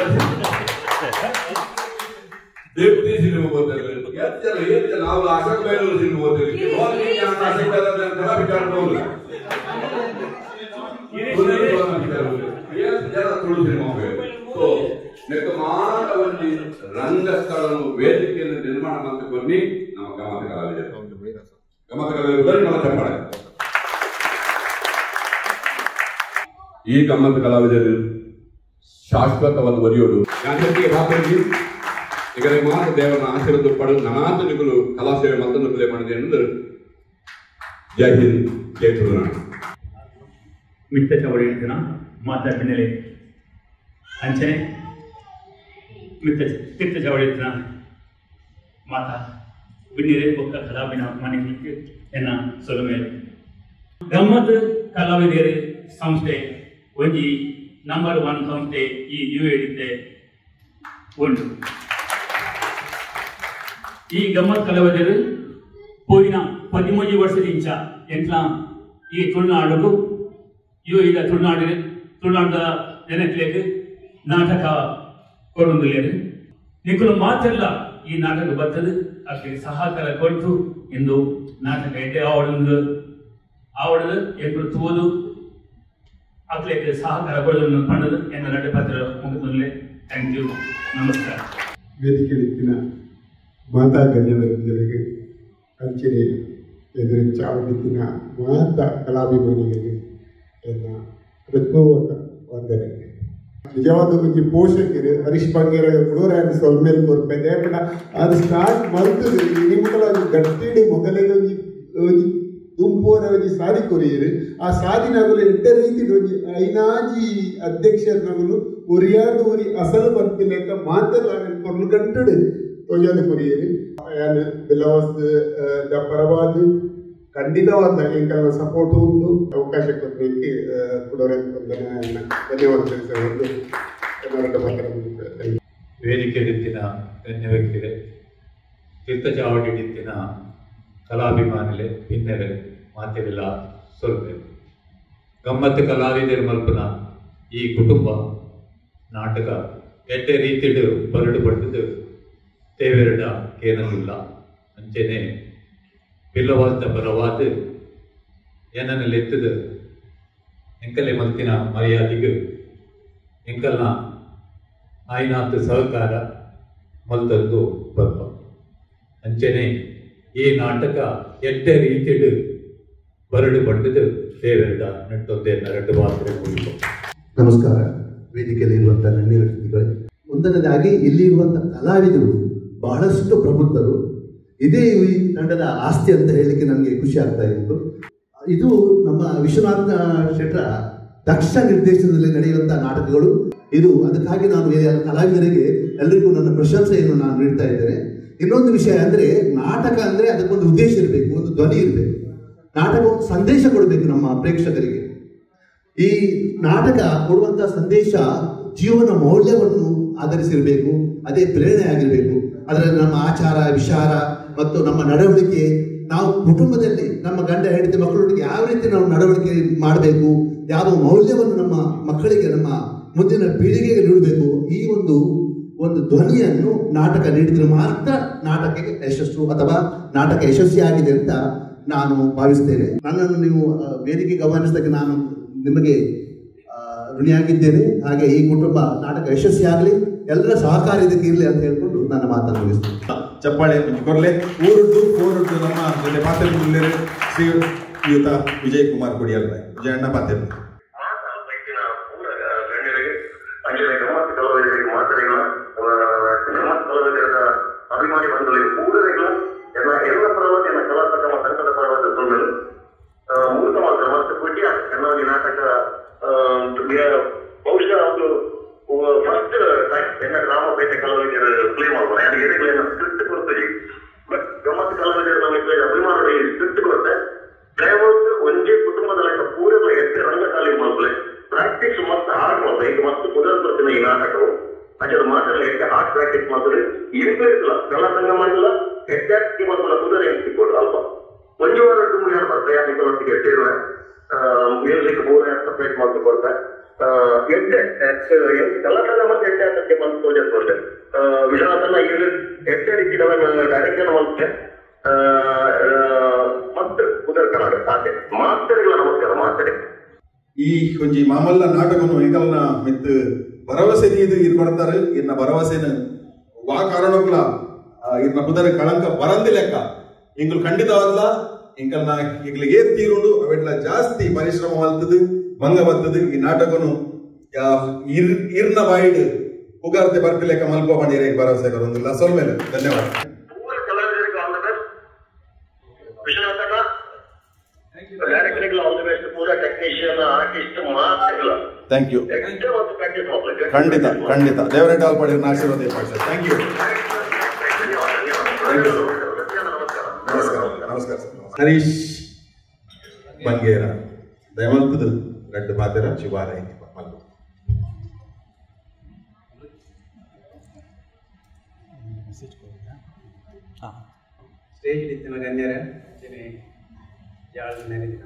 ದೇವತೆ ಸಿನಿಮಾ ಬರ್ತಾರೆ ಎಷ್ಟು ಜನ ಎಷ್ಟು ಜನ ನಾವು ಅಶೋಕ್ ಬೈಲೂರು ಸಿನಿಮಾ ಬರ್ತಾರೆ ಹೋಗಿ ಅಂತ ಅಶೋಕ್ ಬೈಲೂರು ಅಂತ ಬಿಟ್ಟಾಡ್ಬೋದು ಎಷ್ಟು ಜನ ತುಳು ಸಿನಿಮಾ ಸೊ ನೆಕ್ಕ ಮಾಟ ಒಂದು ರಂಗಸ್ಥಳನು ವೇದಿಕೆಯನ್ನು ನಿರ್ಮಾಣ ಅಂತ ಬನ್ನಿ ನಮ್ಮ ಗಮತ ಕಲಾವಿದರು ಗಮತ ಕಲಾವಿದರು ನಮ್ಮ ಚಪ್ಪಾಳೆ ಈ ಗಮ್ಮತ್ ಕಲಾವಿದರು ಶಾಶ್ವತವಾದ ಒಲಿಯೋಡು ಯಾಕೆ ಬಾಪರಿಗೆ ಈಗ ಮಾತ್ರ ದೇವರನ್ನ ಆಶೀರ್ವಾದ ಪಡೆದು ನನಾತನಿಗಳು ಕಲಾ ಸೇವೆ ಮತ್ತೊಂದು ಪ್ಲೇ ಮಾಡಿದೆ ಎಂದು ಜೈ ಹಿಂದ್ ಜೈ ತುಳುನಾಡು ಮಿತ್ತ ಚವಡಿನ ಮಾತಾಡಿನಲ್ಲಿ ಅಂಚನೆ ಮಿತ್ತ ಮಿತ್ತ ಚವಡಿನ ಮಾತಾ ಬಿನ್ನಿರೆ ಬೊಕ್ಕ ಕಲಾವಿನ ಮನೆಗಳಿಗೆ ಎನ್ನ ಸೊಲುಮೇಲೆ ಗಮ್ಮತ್ ಕಲಾವಿದರ ಸಂಸ್ಥೆ ಒಂಜಿ ನಂಬರ್ ಒನ್ ಸಂಸ್ಥೆ ಈ ಯು ಎಡಿದ್ದೆ ಉಂಟು ಈ ಗಮ್ಮತ್ ಕಲಾವಿದರು ಪೋಯಿನ ಪದಿಮೂಜಿ ವರ್ಷದಿಂಚ ಎಂಟ್ಲ ಈ ತುಳುನಾಡುಗು ಇವು ಈಗ ತುಳುನಾಡು ತುಳುನಾಡ ಜನಕ್ಲೆಗ್ ನಾಟಕ ಕೊಡೊಂದುಲ್ಲೆರ್ ನಿಕುಲು ಮಾತೆಲ್ಲ ಈ ನಾಟಕ ಬರ್ತದೆ ಅದಕ್ಕೆ ಸಹಕಾರ ಕೊಟ್ಟು ಇಂದು ನಾಟಕ ಎಡ್ಡೆ ಆವಡೊಂದು ಆವಡದು ಎಂಟು ತೂದು ಅಕ್ಲೆಗೆ ಸಹಕಾರ ಕೊಡೋದನ್ನು ಪಂಡದು ಎನ್ನ ನಡೆ ಪತ್ರ ಮುಗಿದಲ್ಲೇ ಥ್ಯಾಂಕ್ ಯು ನಮಸ್ಕಾರ ವೇದಿಕೆಯಲ್ಲಿನ ಮಾತಾ ಗಣ್ಯರಿಗೆ ಅಂಚನೆ ಎದುರು ಚಾವಡಿತಿನ ಮಾತಾ ಕಲಾಭಿಮಾನಿಗಳಿಗೆ ಎನ್ನ ಹೃತ್ಪೂರ್ವಕ ವಂದನೆ ನಿಜವಾದ ಒಂದು ಪೋಷಕರು ಹರೀಶ್ ಬಂಗೇರ ಕೂಡ ಸೊಲ್ಮೇಲ್ ಕೊರ್ಪೈದೆ ಬಟ್ ಅದು ಸ್ಟಾರ್ಟ್ ಮಲ್ತದೆ ನಿಮ್ಮಗಳ ಗಟ್ಟಿಡಿ ಮೊಗಲಿಗೆ ಒಂಜಿ ಒಂಜಿ ದುಂಪೋರ ಒಂಜಿ ಸಾರಿ ಕೊರಿಯರು ಆ ಸಾರಿ ನಗುಲು ಎಡ್ಡ ರೀತಿ ಒಂಜಿ ಐನಾಜಿ ಅಧ್ಯಕ್ಷರ ನಗುಲು ಒರಿಯಾಡು ಒರಿ ಅಸಲು ಬರ್ತಿಲೆಕ್ಕ ಮಾತೆಲ್ಲ ಕೊರ್ಲು ಗಂಟುಡು ತೋಜೋದು ಪುರಿಯರಿ ಯಾನ್ ಬಿಲವಸ್ ಪರವಾದ ಖಂಡಿತವಾದ ಎಂಕಲ್ನ ಸಪೋರ್ಟ್ ಉಂಟು ಅವಕಾಶ ಕೊಟ್ಟಕ್ಕೆ ಕೊಡೋರೆ ಧನ್ಯವಾದ ತಿಳಿಸಬಹುದು ಕನ್ನಡ ಮಾತಾಡಬಹುದು ವೇದಿಕೆಯಲ್ಲಿತ್ತಿನ ಗಣ್ಯ ವ್ಯಕ್ತಿಗಳೇ ತೀರ್ಥಚಾವಡಿಯಲ್ಲಿತ್ತಿನ ಕಲಾಭಿಮಾನಿಲೆ ಭಿನ್ನರೆ ಮಾತಿರಲಿಲ್ಲ ಸ್ವಲ್ಪ ಗಮ್ಮತ್ತು ಕಲಾವಿದರು ಮಲ್ಪನ ಈ ಕುಟುಂಬ ನಾಟಕ ಎಡ್ಡೆ ರೀತಿಡು ಬರಡು ಪಟ್ಟದು ತೇವೆರಡ ಕೇನಲಿಲ್ಲ ಅಂಚೆನೆ ಪಿಲ್ಲವಾದ ಬರವಾದ ಏನನ್ನ ಲೆತ್ತದು ಎಂಕಲೆ ಮಲ್ತಿನ ಮರ್ಯಾದೆಗೂ ಎಂಕಲ್ನ ಆಯ್ನಾತ್ ಸಹಕಾರ ಮಲ್ತದ್ದು ಬರ್ಪ ಅಂಚನೆ ಈ ನಾಟಕ ಎಡ್ಡ ರೀತಿಡು ಬರಡು ಬಂಡದು ದೇವೆರಡ ನೆಟ್ಟೊಂದೇ ನರಡು ಮಾತ್ರ ಮುಗಿತು ನಮಸ್ಕಾರ ವೇದಿಕೆಯಲ್ಲಿ ಇರುವಂಥ ಗಣ್ಯ ವ್ಯಕ್ತಿಗಳೇ ಒಂದನೇದಾಗಿ ಇಲ್ಲಿ ಇರುವಂಥ ಕಲಾವಿದರು ಬಹಳಷ್ಟು ಪ್ರಬುದ್ಧರು ಇದೇ ಈ ತಂಡದ ಆಸ್ತಿ ಅಂತ ಹೇಳಲಿಕ್ಕೆ ನನಗೆ ಖುಷಿ ಆಗ್ತಾ ಇತ್ತು ಇದು ನಮ್ಮ ವಿಶ್ವನಾಥ ಶೆಟ್ಟರ ದಕ್ಷ ನಿರ್ದೇಶನದಲ್ಲಿ ನಡೆಯುವಂಥ ನಾಟಕಗಳು ಇದು ಅದಕ್ಕಾಗಿ ನಾನು ಎಲ್ಲ ಕಲಾವಿದರಿಗೆ ಎಲ್ಲರಿಗೂ ನನ್ನ ಪ್ರಶಂಸೆಯನ್ನು ನಾನು ನೀಡ್ತಾ ಇದ್ದೇನೆ ಇನ್ನೊಂದು ವಿಷಯ ಅಂದ್ರೆ ನಾಟಕ ಅಂದ್ರೆ ಅದಕ್ಕೊಂದು ಉದ್ದೇಶ ಇರಬೇಕು ಒಂದು ಧ್ವನಿ ಇರಬೇಕು ನಾಟಕ ಒಂದು ಸಂದೇಶ ಕೊಡಬೇಕು ನಮ್ಮ ಪ್ರೇಕ್ಷಕರಿಗೆ ಈ ನಾಟಕ ಕೊಡುವಂತ ಸಂದೇಶ ಜೀವನ ಮೌಲ್ಯವನ್ನು ಆಧರಿಸಿರಬೇಕು ಅದೇ ಪ್ರೇರಣೆ ಆಗಿರಬೇಕು ಅದರಲ್ಲಿ ನಮ್ಮ ಆಚಾರ ವಿಚಾರ ಮತ್ತು ನಮ್ಮ ನಡವಳಿಕೆ ನಾವು ಕುಟುಂಬದಲ್ಲಿ ನಮ್ಮ ಗಂಡ ಹೆಂಡತಿ ಮಕ್ಕಳೊಟ್ಟಿಗೆ ಯಾವ ರೀತಿ ನಾವು ನಡವಳಿಕೆ ಮಾಡಬೇಕು ಯಾವ ಮೌಲ್ಯವನ್ನು ನಮ್ಮ ಮಕ್ಕಳಿಗೆ ನಮ್ಮ ಮುಂದಿನ ಪೀಳಿಗೆಗೆ ನೀಡಬೇಕು ಈ ಒಂದು ಒಂದು ಧ್ವನಿಯನ್ನು ನಾಟಕ ನೀಡಿದ್ರೆ ಮಾತ್ರ ನಾಟಕಕ್ಕೆ ಯಶಸ್ಸು ಅಥವಾ ನಾಟಕ ಯಶಸ್ವಿಯಾಗಿದೆ ಅಂತ ನಾನು ಭಾವಿಸ್ತೇನೆ ನನ್ನನ್ನು ನೀವು ಆ, ವೇದಿಕೆ ಗಮನಿಸಿದಾಗ ನಾನು ನಿಮಗೆ ಆ, ಋಣಿಯಾಗಿದ್ದೇನೆ ಹಾಗೆ ಈ ಕುಟುಂಬ ನಾಟಕ ಯಶಸ್ವಿಯಾಗಲಿ ಎಲ್ಲರ ಸಹಕಾರ ಇದಕ್ಕೆ ಇರಲಿ ಅಂತ ಹೇಳ್ಕೊಂಡು ನನ್ನ ಮಾತನ್ನು ಮುಗಿಸ್ತೇನೆ ಚಪ್ಪಾಳೆ ಕೊರ್ಲೆ ಊರುದ್ದು ಕೋರುದ್ದು ನಮ್ಮ ಜೊತೆ ಪಾತ್ರ ಮುಲ್ಲೇರು ಶ್ರೀಯುತ ವಿಜಯ್ ಕುಮಾರ್ ಕುಡಿಯಲ್ ವಿಜಯಣ್ಣ ಪಾತ್ರ ಗಣ್ಯರಿಗೆ ಹಾಗೆ ಗಮ್ಮತ್ತು ಕಲಾವಿದರಿಗೆ ಮಾತರಿಗಳ ಗಮ್ಮತ್ತು ಕಲಾವಿದರ ಅಭಿಮಾನಿ ಬಂಧುಗಳಿಗೆ ಪೂರೈಗಳ ಎಲ್ಲ ಎಲ್ಲ ಪರವಾಗಿ ಎಲ್ಲ ಕಲಾತ್ಮಕ ಮತ್ತು ಸಂಘದ ಪರವಾದ ಸೊಲ್ಮೆಲು ಮೂಲಕ ಮಾತ್ರ ಮತ್ತೆ ಪುಟ್ಯ ಕನ್ನಡಿ ನಾಟಕ ಆ, ಬೆ- ಬಹುಶಃ ಒಂದು ಫಸ್ಟ್ ಟೈಮ್ ಎನ್ನ ಗ್ರಾಮಪೇಟೆ ಕಲಾವಿದರು ಪ್ಲೇ ಮಾಡ್ಬೋದು ಯಾರು ಎದೆಗಳನ್ನ ಸ್ಕ್ರಿಪ್ಟ್ ಕೊಡ್ತೀರಿ ಬಟ್ ಗಮ್ಮತ್ತು ಕಲಾವಿದರು ನಮಗೆ ಅಭಿಮಾನಗಳಿಗೆ ಸ್ಕ್ರಿಪ್ಟ್ ಕೊಡುತ್ತೆ ಡ್ರೈವರ್ಸ್ ಒಂದೇ ಕುಟುಂಬದ ಲೆಕ್ಕ ಪೂರಕ ಎತ್ತೆ ರಂಗಕಾಲಿ ಮಾಡ್ಕೊಳ್ಳಿ ಪ್ರಾಕ್ಟೀಸ್ ಮತ್ತೆ ಹಾಡ್ ಮಾಡ್ತಾರೆ ಈಗ ಮತ್ತೆ ಕುದುರ್ತಿನ ಈ ನಾಟಕವು ಅದ್ರ ಮಾತ್ರ ಎಟ್ಟೆ ಹಾಡ್ ಪ್ರಾಕ್ಟೀಸ್ ಮಾಡ್ತಾರೆ ಇರಿಪೇ ಇರಲಿಲ್ಲ ಕಲಾ ಸಂಘ ಮಾಡಿಲ್ಲ ಹೆಚ್ಚಾಗಿ ಮತ್ತೆ ಕುದುರೆ ಎತ್ತಿಕೊಡ್ರು ಅಲ್ಪ ಒಂದು ವಾರ ತುಂಬ ಯಾರು ಬರ್ತಾರೆ ಅದಕ್ಕೆ ಒಟ್ಟಿಗೆ ಸೇರುವೆ ಮ್ಯೂಸಿಕ್ ಪೂರ ಸಪ್ರೇಟ್ ಮಾಡ್ತು ಕೊಡ್ತಾರೆ ಎಡ್ಡೆ ಕಲಾ ಸಂಘ ಮತ್ತೆ ಎಡ್ಡೆ ಅದಕ್ಕೆ ಬಂದು ತೋಜಸ್ ಕೊಡ್ತೆ ವಿಶ್ವನಾಥನ ಈಗ ಎಡ್ಡೆ ರೀತಿ ಡೈರೆಕ್ಷನ್ ಮಾಡ್ತೆ ಮತ್ತೆ ಕುದುರೆ ಕನ್ನಡ ಸಾಧ್ಯ ಮಾಸ್ತರಿಗಳ ನಮಸ್ಕಾರ ಮಾಸ್ತರಿ ಈ ಒಂಜಿ ಮಾಮಲ್ಲ ನಾಟಕನು ಈಗಲ್ನ ಮಿತ್ ಭರವಸೆ ನೀದು ಇರ್ ಕೊಡ್ತಾರೆ ಇನ್ನ ಭರವಸೆನ ವಾ ಕಾರಣಕ್ಲ ಇನ್ನ ಪುದರ ಕಳಂಕ ಬರಂದಿ ಲೆಕ್ಕ ಇಂಗಳು ಖಂಡಿತವಾದ ಇಂಕಲ್ನ ಈಗಲಿಗೆ ಏನ್ ತೀರುಂಡು ಅವೆಟ್ಲ ಜಾಸ್ತಿ ಪರಿಶ್ರಮ ಮಲ್ತದು ಮಂಗ ಬರ್ತದು ಈ ನಾಟಕನು ಯಾ- ಇರ್ ಇರ್ನ ಬಾಯಿಡ್ ಉಗಾರ್ತೆ ಬರ್ತಿ ಲೆಕ್ಕ ಮಲ್ಪ ಬಂದಿರ ಭರವಸೆ ಬರೋದಿಲ್ಲ ಸೊಲ್ಮೇಲೆ ಧನ್ಯವಾದ ಪೂರ ಕಲಾವಿದರಿಗೆ ಆಲ್ ದ ಬೆಸ್ಟ್ ವಿಶ್ವನಾಥನ ಡೈರೆಕ್ಟರ್ಗೆ ಆಲ್ ದ ಬೆಸ್ಟ್ ಪೂರ ಟೆಕ್ನಿಷಿಯನ್ ಆರ್ಟಿಸ್ಟ್ ಮಾತ್ರ ಥ್ಯಾಂಕ್ ಯು ಎಷ್ಟೇ ಒಂದು ಪ್ರಾಕ್ಟೀಸ್ ಮಾಡ್ಲಿಕ್ಕೆ ಖಂಡಿತ ಖಂಡಿತ ದೇವರೇ ಆಲ್ಪಡಿನ ಆಶೀರ್ವಾದ ಥ್ಯಾಂಕ್ ಯು ನಮಸ್ಕಾರ ನಮಸ್ಕಾರ ಸರ್ ಹರೀಶ್ ಬಂಗೇರ ದಯಮಲ್ತದ ಗಡ್ಡ ಬಾಧ್ಯರ ಶಿವಾಲಯ ಮಲ್ಲು ಸ್ಟೇಜ್ ಇತ್ತಿನ ಗಣ್ಯರೇ ಜನೆ ಜಾಳ ನೆನೆದಿನ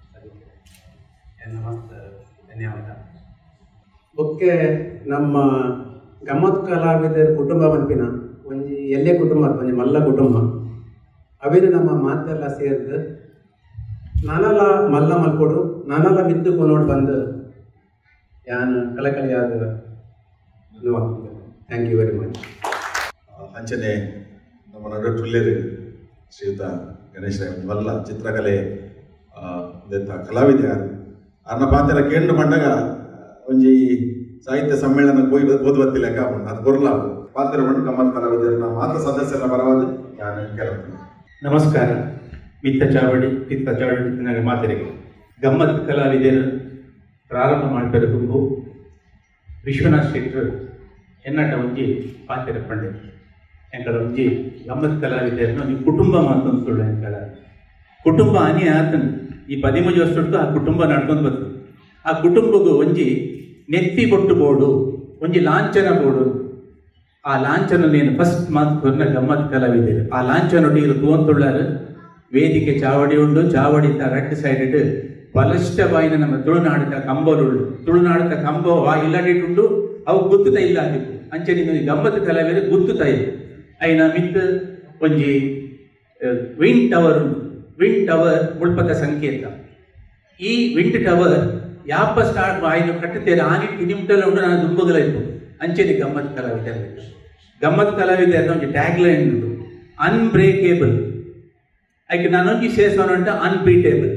ನಮಸ್ತ ಧನ್ಯವಾದ ಬೊಕ್ಕೆ ನಮ್ಮ ಗಮ್ಮತ್ ಕಲಾವಿದರ ಕುಟುಂಬ ಪನ್ಪಿನ ಒಂಜಿ ಎಲ್ಲೇ ಕುಟುಂಬ ಒಂಜಿ ಮಲ್ಲ ಕುಟುಂಬ ಅವೇನು ನಮ್ಮ ಮಾತೆಲ್ಲ ಸೇರ್ದು ನಾನಲ್ಲ ಮಲ್ಲ ಮಲ್ಕೊಡು ನಾನಲ್ಲ ಮಿದ್ದು ಕೊನೋಡು ಬಂದು ಯಾನ್ ಕಲಕಲಿಯಾದ ಥ್ಯಾಂಕ್ ಯು ವೆರಿ ಮಚ್ ಅಂಚನೆ ನಮ್ಮ ನಡು ಟುಲ್ಲೇರು ಶ್ರೀಯುತ ಗಣೇಶ ವಲ್ಲ ಚಿತ್ರಕಲೆ ಆ, ದೆತ್ತ ಕಲಾವಿದ ಅರ್ನ ಪಾತ್ರ ಕೇಂದ್ರ ಮಂಡಗ ಒಂಜಿ ಸಾಹಿತ್ಯ ಸಮ್ಮೇಳನ ಹೋಗಿ ಓದು ಬತ್ತಿ ಲೆಕ್ಕ ಉಂಟು ಅದು ಬರಲ್ಲ ಪಾತ್ರ ಬಂದು ಗಮ್ಮತ್ ಕಲಾವಿದರನ್ನ ಮಾತ್ರ ಸದಸ್ಯರ ಬರವಾದ ನಾನು ಕೆಲವು ನಮಸ್ಕಾರ ಮಿತ್ತ ಚಾವಡಿ ಪಿತ್ತ ಚಾವಡಿ ನನಗೆ ಮಾತರಿಗೆ ಗಮ್ಮತ್ ಕಲಾವಿದರು ಪ್ರಾರಂಭ ಮಾಡಿದ ಗುಂಪು ವಿಶ್ವನಾಥ್ ಶೆಟ್ಟರು ಎನ್ನಟ ಒಂಜಿ ಪಾತ್ರ ಪಂಡೆ ಎಂಕಡ ಒಂಜಿ ಗಮ್ಮತ್ ಕಲಾವಿದರನ್ನು ನೀವು ಕುಟುಂಬ ಮಾತೊಂದು ಸುಳ್ಳು ಎಂಕಡ ಕುಟುಂಬ ಹಾನಿ ಆತನು ಈ ಪದಿಮೂಜು ವರ್ಷ ಆ ಕುಟುಂಬ ನಡ್ಕೊಂಡು ಬರ್ತದೆ ಆ ಕುಟುಂಬಗೂ ಒಂಜಿ ನೆತ್ತಿ ಬೊಟ್ಟು ಬೋಡು ಒಂಜಿ ಲಾಂಛನ ಬೋಡು ಆ ಲಾಂಛನ ನೀನು ಫಸ್ಟ್ ಮಾತು ಕೊರ್ನ ಗಮ್ಮತ್ ಕಲಾವಿದರು ಆ ಲಾಂಛನೊಟ್ಟಿಗೆ ತೂವಂತುಳ್ಳಾರು ವೇದಿಕೆ ಚಾವಡಿ ಉಂಡು ಚಾವಡಿ ರೆಡ್ ಸೈಡೆಡ್ ಬಲಿಷ್ಠವಾಯಿನ ನಮ್ಮ ತುಳುನಾಡಿದ ಕಂಬoluಳ್ಳು ತುಳುನಾಡಿದ ಕಂಬ ಆ ಇಲ್ಲಡಿಟ್ಟು ಅವು ಗುತ್ತುತ ಇಲ್ಲ ಆಗಿತ್ತು ಅಂಚೆ ನೀನು ಗಮ್ಮತ್ ಕಲಾವಿದರು ಗುತ್ತುತ ಇದೆ ಐನ ಮಿತ್ ಒಂಜಿ ವಿಂಡ್ ಟವರ್ ಉಂಡು ವಿಂಡ್ ಟವರ್ ಮುಳ್ಪದ ಸಂಕೇತ ಈ ವಿಂಡ್ ಟವರ್ ಯಾಪ ಸ್ಟಾರ್ಟ್ ಆಯ್ತು ಕಟ್ಟುತ್ತೇನೆ ಆನಿಟ್ಟು ನಿಮಿಟಲ್ಲ ಉಂಡು ನಾನು ದುಂಬಗಲ ಇತ್ತು ಅಂಚೆನೆ ಗಮ್ಮತ್ ಕಲಾವಿದರು ಗಮ್ಮತ್ ಕಲಾವಿದರ ಒಂದು ಟ್ಯಾಗ್ ಲೈನ್ ಉಂಟು ಅನ್ಬ್ರೇಕೇಬಲ್ ಅದಕ್ಕೆ ನಾನೊಂದು ಸೇರಿಸೋಣ ಅಂತ ಅನ್ಬೀಟೇಬಲ್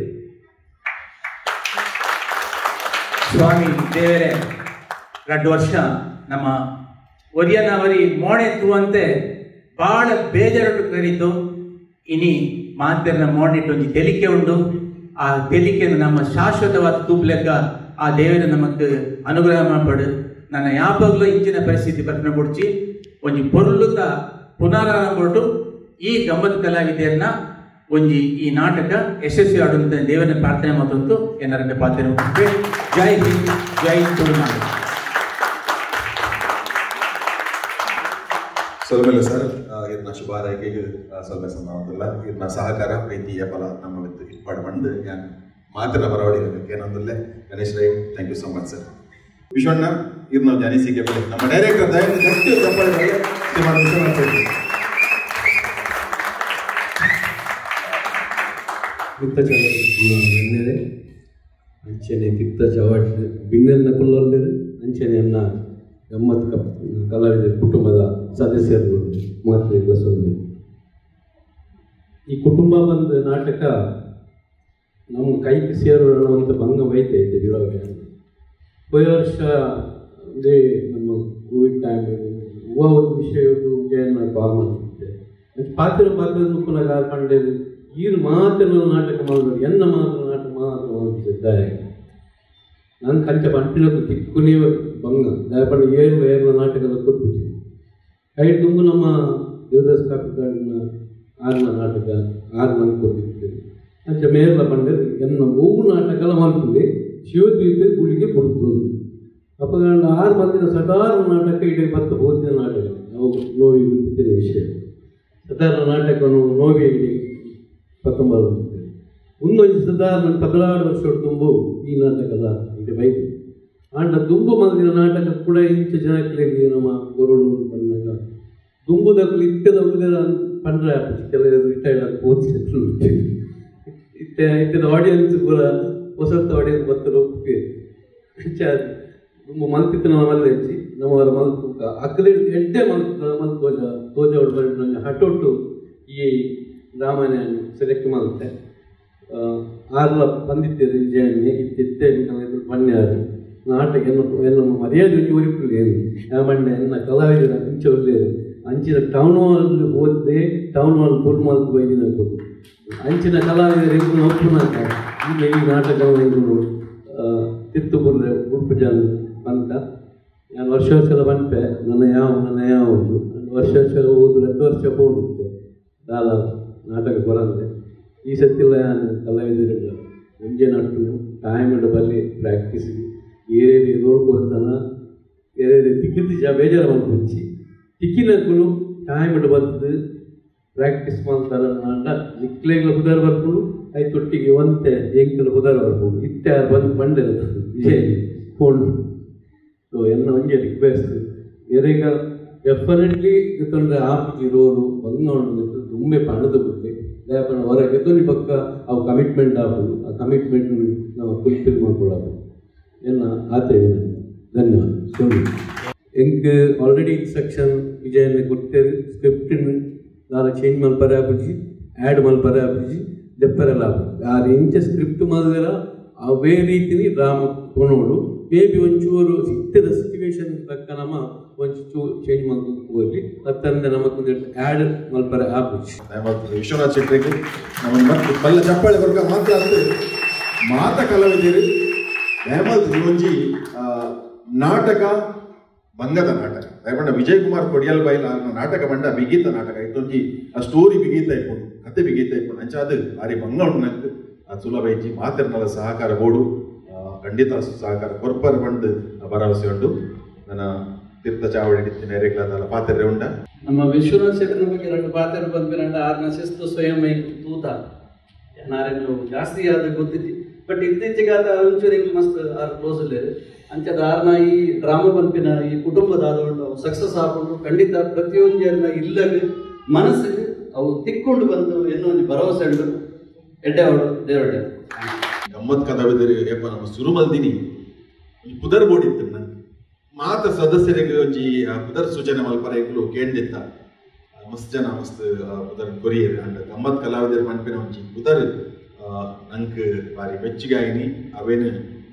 ಸ್ವಾಮಿ ದೇವರೇ ಎರಡು ವರ್ಷ ನಮ್ಮ ಒರಿಯನವರಿ ಮೋಣೆ ತೂವಂತೆ ಭಾಳ ಬೇಜಾರು ಕರೀತು ಇನಿ ಮಾತೆರ್ನ ಮೋಣಿಟ್ಟು ಒಂದು ತೆಲಿಕೆ ಉಂಡು ಆ ತೆಲಿಕೆಯನ್ನು ನಮ್ಮ ಶಾಶ್ವತವಾದ ತೂಪ್ಲೆಕ್ಕ ಆ ದೇವರ ನಮಕ್ ಅನುಗ್ರಹ ಮಾಡ್ಪಡು ನನ್ನ ಯಾವಾಗಲೂ ಇಂಚಿನ ಪರಿಸ್ಥಿತಿ ಪ್ರಶ್ನೆ ಬಿಡ್ಚಿ ಒಂಜಿ ಪೊರ್ಲುತ ಪುನರಾರಂಭಟ್ಟು ಈ ಗಮ್ಮತ್ ಕಲಾವಿದೆಯನ್ನ ಒಂಜಿ ಈ ನಾಟಕ ಯಶಸ್ವಿ ಆಡುವಂತ ದೇವರ ಪ್ರಾರ್ಥನೆ ಮಾತಂತು ಎನ್ನರಂತೆ ಪ್ರಾರ್ಥನೆ ಮಾಡ್ತೇವೆ. ಜೈ ಹಿಂದ್ ಜೈ ತುಳುನಾಡು ಸೊಲ್ಮೆಲ್ಲ ಸರ್ ಇದನ್ನ ಶುಭ ಹಾರೈಕೆಗೆ ಸೊಲ್ಮೆ ಸಂಭಾವದಿಲ್ಲ ಇದನ್ನ ಸಹಕಾರ ಪ್ರೀತಿಯ ಫಲ ನಮ್ಮ ವಿತ್ತು ಇಟ್ಪಾಡು ಬಂದು ഞാൻ ಮಾತಿನ ಬರವಡಿಗೆ ಏನಂದಲ್ಲೇ Ganesh Rai thank you so much sir Vishwanna ಇದು ನಾವು ಜಾನಿಸಿಗೆ ಬಳಿ ನಮ್ಮ ಡೈರೆಕ್ಟರ್ ದಯವಿಟ್ಟು ಗಟ್ಟಿ ಚಪ್ಪಾಳೆ ಬರಲಿ ಶ್ರೀಮಾನ್ ವಿಶ್ವನಾಥ್ ರೈ. ಪಿತ್ತ ಚವಟ್ ಅಂಚೆನೆ ಪಿತ್ತ ಚವಟ್ ಬಿನ್ನೆಲ್ನ ಕುಲ್ಲೊಲ್ಲೆರು ಅಂಚೆನೆ ಅನ್ನ ಗಮ್ಮತ್ ಕಪ್ ಕಲಾವಿದರ ಕುಟುಂಬದ ಸದಸ್ಯರು ಮಾತ್ರ ಸೊಲ್ಲೆ ಈ ಕುಟುಂಬ ಬಂದ ನಾಟಕ ನಮ್ಮ ಕೈಗೆ ಸೇರುವಂಥ ಭಂಗ ವೈತೆ ಐತೆ ಇವಾಗ ಹೋದ ವರ್ಷ ಅಂದರೆ ನಮ್ಮ ಕೋವಿಡ್ ಟೈಮ್ ಹೂವ ಒಂದು ವಿಷಯ ಜಯನ ಕಾಲ್ ಮಾಡ್ತಿದ್ದೆ ಪಾತ್ರ ಬರ್ಬೇಕು ಪುನಃ ಪಂಡೇದು ಈರು ಮಾತ್ರ ನಾಟಕ ಮಾಡಿದ್ರು ಎನ್ನ ಮಾತ್ರ ನಾಟಕ ಮಾತ್ರ ಮಾಡ್ತಿದ್ದಾರೆ ನಾನು ಕಂಚ ಬಂಟಿಲಕ್ಕೆ ತಿಕ್ಕುನೇ ಬಂಗ ದಯಪಂಡ ಏರು ಏರು ನಾಟಕದ ಕೊಟ್ಟು ಐದು ತುಂಬು ನಮ್ಮ ದೇವದಾಸ್ ಕಾಪಿಕಾಡಿನ ಆರ್ನ ನಾಟಕ ಆರು ಮಂದಿ ಕೊಟ್ಟಿದ್ದೇವೆ ಅಂಚ ಮೇರ್ಲ ಪಂಡೆ ಎನ್ನ ಮೂರು ನಾಟಕಲ ಮಾಡ್ತಿದ್ದೆ ಶಿವದ್ವೀಪ ಗುಳಿಗೆ ಕೊಡ್ತು ಅಪ್ಪಗಂಡ ಆರು ಮಂದಿನ ಸದಾರ ನಾಟಕ ಇಡೀ ಬತ್ತು ಬೋಧಿನ ನಾಟಕ ನಾವು ನೋವಿ ಗೊತ್ತಿದ್ದ ವಿಷಯ ಸದಾರ ನಾಟಕವನ್ನು ನೋವಿ ಇಡೀ ಪತ್ತೊಂಬತ್ತು ಒಂದೊಂದು ಸಾಧಾರಣ ಪದಿನಾರು ವರ್ಷ ತುಂಬು ಈ ನಾಟಕದ ಇದು ಬೈದು ಆಂಡ ದುಂಬು ಮಂದಿನ ನಾಟಕ ಕೂಡ ಇಂಚ ಜನಕ್ಕೆ ನಮ್ಮ ಗುರುಡು ಬಂದಾಗ ದುಂಬುದಕ್ಕೂ ಇತ್ತದ ಉಳಿದ ಪಂಡ್ರೆ ಕೆಲವು ರಿಟೈರ್ಡ್ ಓದ್ತಿದ್ರು ಇತ್ತ ಇತ್ತದ ಆಡಿಯನ್ಸ್ ಕೂಡ ಹೊಸ ಆಡಿಯನ್ಸ್ ಬತ್ತಲು ಒಪ್ಪಿಗೆ ದುಂಬು ಮಲ್ತಿತ್ತು ನಮ್ಮ ಮಲ್ಲ ಹೆಚ್ಚಿ ನಮ್ಮವರ ಮಲ್ತು ಅಕ್ಕಲಿ ಎಡ್ಡೆ ಮಲ್ತು ಮಲ್ತು ತೋಜ ತೋಜ ಹೊಡ್ಬಂಡು ನಂಗೆ ಹಟೊಟ್ಟು ಈ ರಾಮಾಯಣ ಸೆಲೆಕ್ಟ್ ಮಾಡುತ್ತೆ ಆರ್ಲ ಬಂದಿದ್ದೇವೆ ವಿಜಯನ್ನೇ ಇತ್ತಿತ್ತೆ ಬನ್ಯಾರು ನಾಟಕ ಎನ್ನ ಎನ್ನ ಮರ್ಯಾದೆ ಒರಿಪುಲು ಏನು ಯಾಮಂಡ ಎನ್ನ ಕಲಾವಿದರ ಅಂಚೆ ಒಳ್ಳೆಯದು ಅಂಚಿನ ಟೌನ್ ಹಾಲ್ ಓದಿದೆ ಟೌನ್ ಹಾಲ್ ಫುಲ್ ಮಾಲ್ತು ಬೈದಿನ ಕೊಟ್ಟು ಅಂಚಿನ ಕಲಾವಿದರು ಎಂದು ಒಪ್ಪುನಾಕ ಈಗ ಈ ನಾಟಕವನ್ನು ತಿರ್ತುಪುರ್ರೆ ಉಡುಪು ಜನ ಬಂತ ನಾನು ವರ್ಷ ವರ್ಷದ ಬಂಪೆ ನನ್ನ ಯಾವ ನನ್ನ ಯಾವ ಒಂದು ವರ್ಷ ವರ್ಷ ಓದು ಎರಡು ವರ್ಷ ಹೋಗುತ್ತೆ ದಾದ ನಾಟಕ ಬರಂದೆ ಈ ಸತ್ತಿಲ್ಲ ನಾನು ಕಲಾವಿದರಿಲ್ಲ ಮುಂಜೆ ನಟ್ಟು ಟೈಮ್ ಬಲ್ಲಿ ಪ್ರಾಕ್ಟೀಸ್ ಏರೇರಿ ರೋಡ್ ಕೊಡ್ತಾನ ಏರೇರಿ ತಿಕ್ಕಿದ್ದು ಜಾ ಬೇಜಾರು ಮಾಡ್ಕೊಂಚಿ ತಿಕ್ಕಿನಕ್ಕೂ ಟೈಮ್ ಬರ್ತದೆ ಪ್ರಾಕ್ಟೀಸ್ ಮಾಡ್ತಾರ ಅಂಡ ನಿಕ್ಲೆಗಳ ಹುದಾರ ಬರ್ಕೊಂಡು ಐ ತೊಟ್ಟಿಗೆ ಒಂತೆ ಎಂಕಲ ಹುದಾರ ಬರ್ಬೋದು ಇತ್ತೆ ಬಂದು ಬಂದಿರುತ್ತೆ ವಿಜಯ ಫೋನ್ ಸೊ ಎನ್ನ ಒಂಜೆ ರಿಕ್ವೆಸ್ಟ್ ಎರೆಗ ಡೆಫಿನೆಟ್ಲಿ ತೊಂದರೆ ಆಪಿಗೆ ಇರೋರು ಬಂದು ತುಂಬೆ ಪಣದ ಬಿಟ್ಟು ದಯಪಣ ಹೊರಗೆ ಎದುರಿ ಪಕ್ಕ ಅವು ಕಮಿಟ್ಮೆಂಟ್ ಆಗೋದು ಆ ಕಮಿಟ್ಮೆಂಟ್ ನಾವು ಫುಲ್ಫಿಲ್ ಮಾಡ್ಕೊಳ್ಳೋದು ಎನ್ನ ಆತೇವೆ ಧನ್ಯವಾದ ಸುಳ್ಳು ಎಂಕ್ ಆಲ್ರೆಡಿ ಇನ್ಸ್ಟ್ರಕ್ಷನ್ ವಿಜಯನ ಕೊಡ್ತೇವೆ ಸ್ಕ್ರಿಪ್ಟಿನ ನಾನು ಚೇಂಜ್ ಮಲ್ಪರೆ ಆಪುಜಿ ಆ್ಯಡ್ ಮಲ್ಪರೆ ಆಪುಜಿ ದೆಪ್ಪರೆಲ್ಲ ಆ ಇಂಚ ಸ್ಕ್ರಿಪ್ಟ್ ಮಾಡಿದ್ರ ಅವೇ ರೀತಿನಿ ರಾಮ ಕೊನೋಡು ಮೇಬಿ ಒಂಚೂರು ಸಿಕ್ತದ ಸಿಚುವೇಶನ್ ತಕ್ಕ ನಮ್ಮ ಒಂಚೂರು ಚೇಂಜ್ ಮಾಡ್ಕೊಂಡು ಹೋಗ್ಲಿ ಮತ್ತಂದ ನಮಗೊಂದು ಆ್ಯಡ್ ಮಲ್ಪರೆ ಆಪುಜಿ ದಯಮಾಡಿ ವಿಶ್ವನಾಥ್ ಶೆಟ್ಟಿಗೆ ನಮ್ಮ ಮತ್ತೆ ಬಲ್ಲ ಚಪ್ಪಾಳೆ ವರ್ಗ ಮಾತ್ರ ಅಂತ ಮಾತ ಕಲಾವಿದರು ದಯಮಾಡಿ ಒಂಜಿ ಆ, ನಾಟಕ ಬಂಗದ ನಾಟಕ ದಯಪಂಡ ವಿಜಯ್ ಕುಮಾರ್ ಕೊಡಿಯಲ್ ಬೈಲ್ ಆರ್ನ ನಾಟಕ ಬಂಡ ಬಿಗೀತ ನಾಟಕ ಇತ್ತೊಂಜಿ ಆ ಸ್ಟೋರಿ ಬಿಗೀತ ಇಪ್ಪುಂಡು ಕತೆ ಬಿಗೀತ ಇಪ್ಪುಂಡು ಅಂಚ ಅದು ಬಾರಿ ಬಂಗ ಉಂಡು ನಂಗೆ ಆ ಸುಲಭ ಇಜ್ಜಿ ಮಾತಿರ್ನಲ ಸಹಕಾರ ಬೋಡು ಆ, ಖಂಡಿತ ಸಹಕಾರ ಕೊರ್ಪರ್ ಬಂದು ಭರವಸೆ ಉಂಡು ನನ್ನ ತೀರ್ಥ ಚಾವಡಿ ಇತ್ತಿನ ಎರೆಗ್ಲಾದಲ್ಲ ಪಾತ್ರೆ ಉಂಡ ನಮ್ಮ ವಿಶ್ವನಾಥ್ ಶೆಟ್ಟರ್ನ ಬಗ್ಗೆ ಎರಡು ಪಾತ್ರ ಬಂದ್ಬಿರಂಡ ಆರ್ನ ಶಿಸ್ತು ಸ್ವಯಂ ತೂತ ನಾರೇನು ಜಾಸ್ತಿ ಆದ ಗೊತ್ತಿತ್ತು ಬಟ್ ಇತ್ತೀಚೆಗೆ ಆದ ಒಂಚೂರು ಹಿಂಗೆ ಮಸ್ತ್ ಆರ್ ಕ್ಲೋಸ್ ಇಲ್ಲ ಅಂಚದ ಆರ್ನ ಈ ಡ್ರಾಮಾ ಬಂಪಿನ ಈ ಕುಟುಂಬದ ಆದಕೊಂಡು ಅವು ಸಕ್ಸಸ್ ಹಾಕೊಂಡು ಖಂಡಿತ ಪ್ರತಿಯೊಂದು ಜನ ಇಲ್ಲಗ ಮನಸ್ಸಿಗೆ ಅವು ತಿಕ್ಕೊಂಡು ಬಂದು ಏನೋ ಒಂದು ಭರವಸೆ ಉಂಟು ಎಡ್ಡೆ ಅವಳು ದೇವಡೆ ಗಮ್ಮತ್ ಕಲಾವಿದರು ಯಪ್ಪ ನಮ್ಮ ಸುರುಮಲ್ದಿನಿ ಈ ಪುದರ್ ಬೋರ್ಡ್ ಇತ್ತು ನಂಗೆ ಮಾತ ಸದಸ್ಯರಿಗೆ ಒಂಜಿ ಆ ಪುದರ್ ಸೂಚನೆ ಮಲ್ಪರ ಇಗ್ಲು ಕೇಂದಿತ್ತ ಮಸ್ತ್ ಜನ ಮಸ್ತ್ ಆ ಪುದರ್ ಕೊರಿಯರ್ ಅಂಡ್ ಗಮ್ಮತ್ ಕಲಾವಿದರು ಮನ್ಪಿನ ಒಂಜಿ ಪುದರ್ ಆ, ನಂಕ್ ಬಾರಿ ಬೆಚ್ಚಿಗೆ ಆಯ್ನಿ ಅವೇನು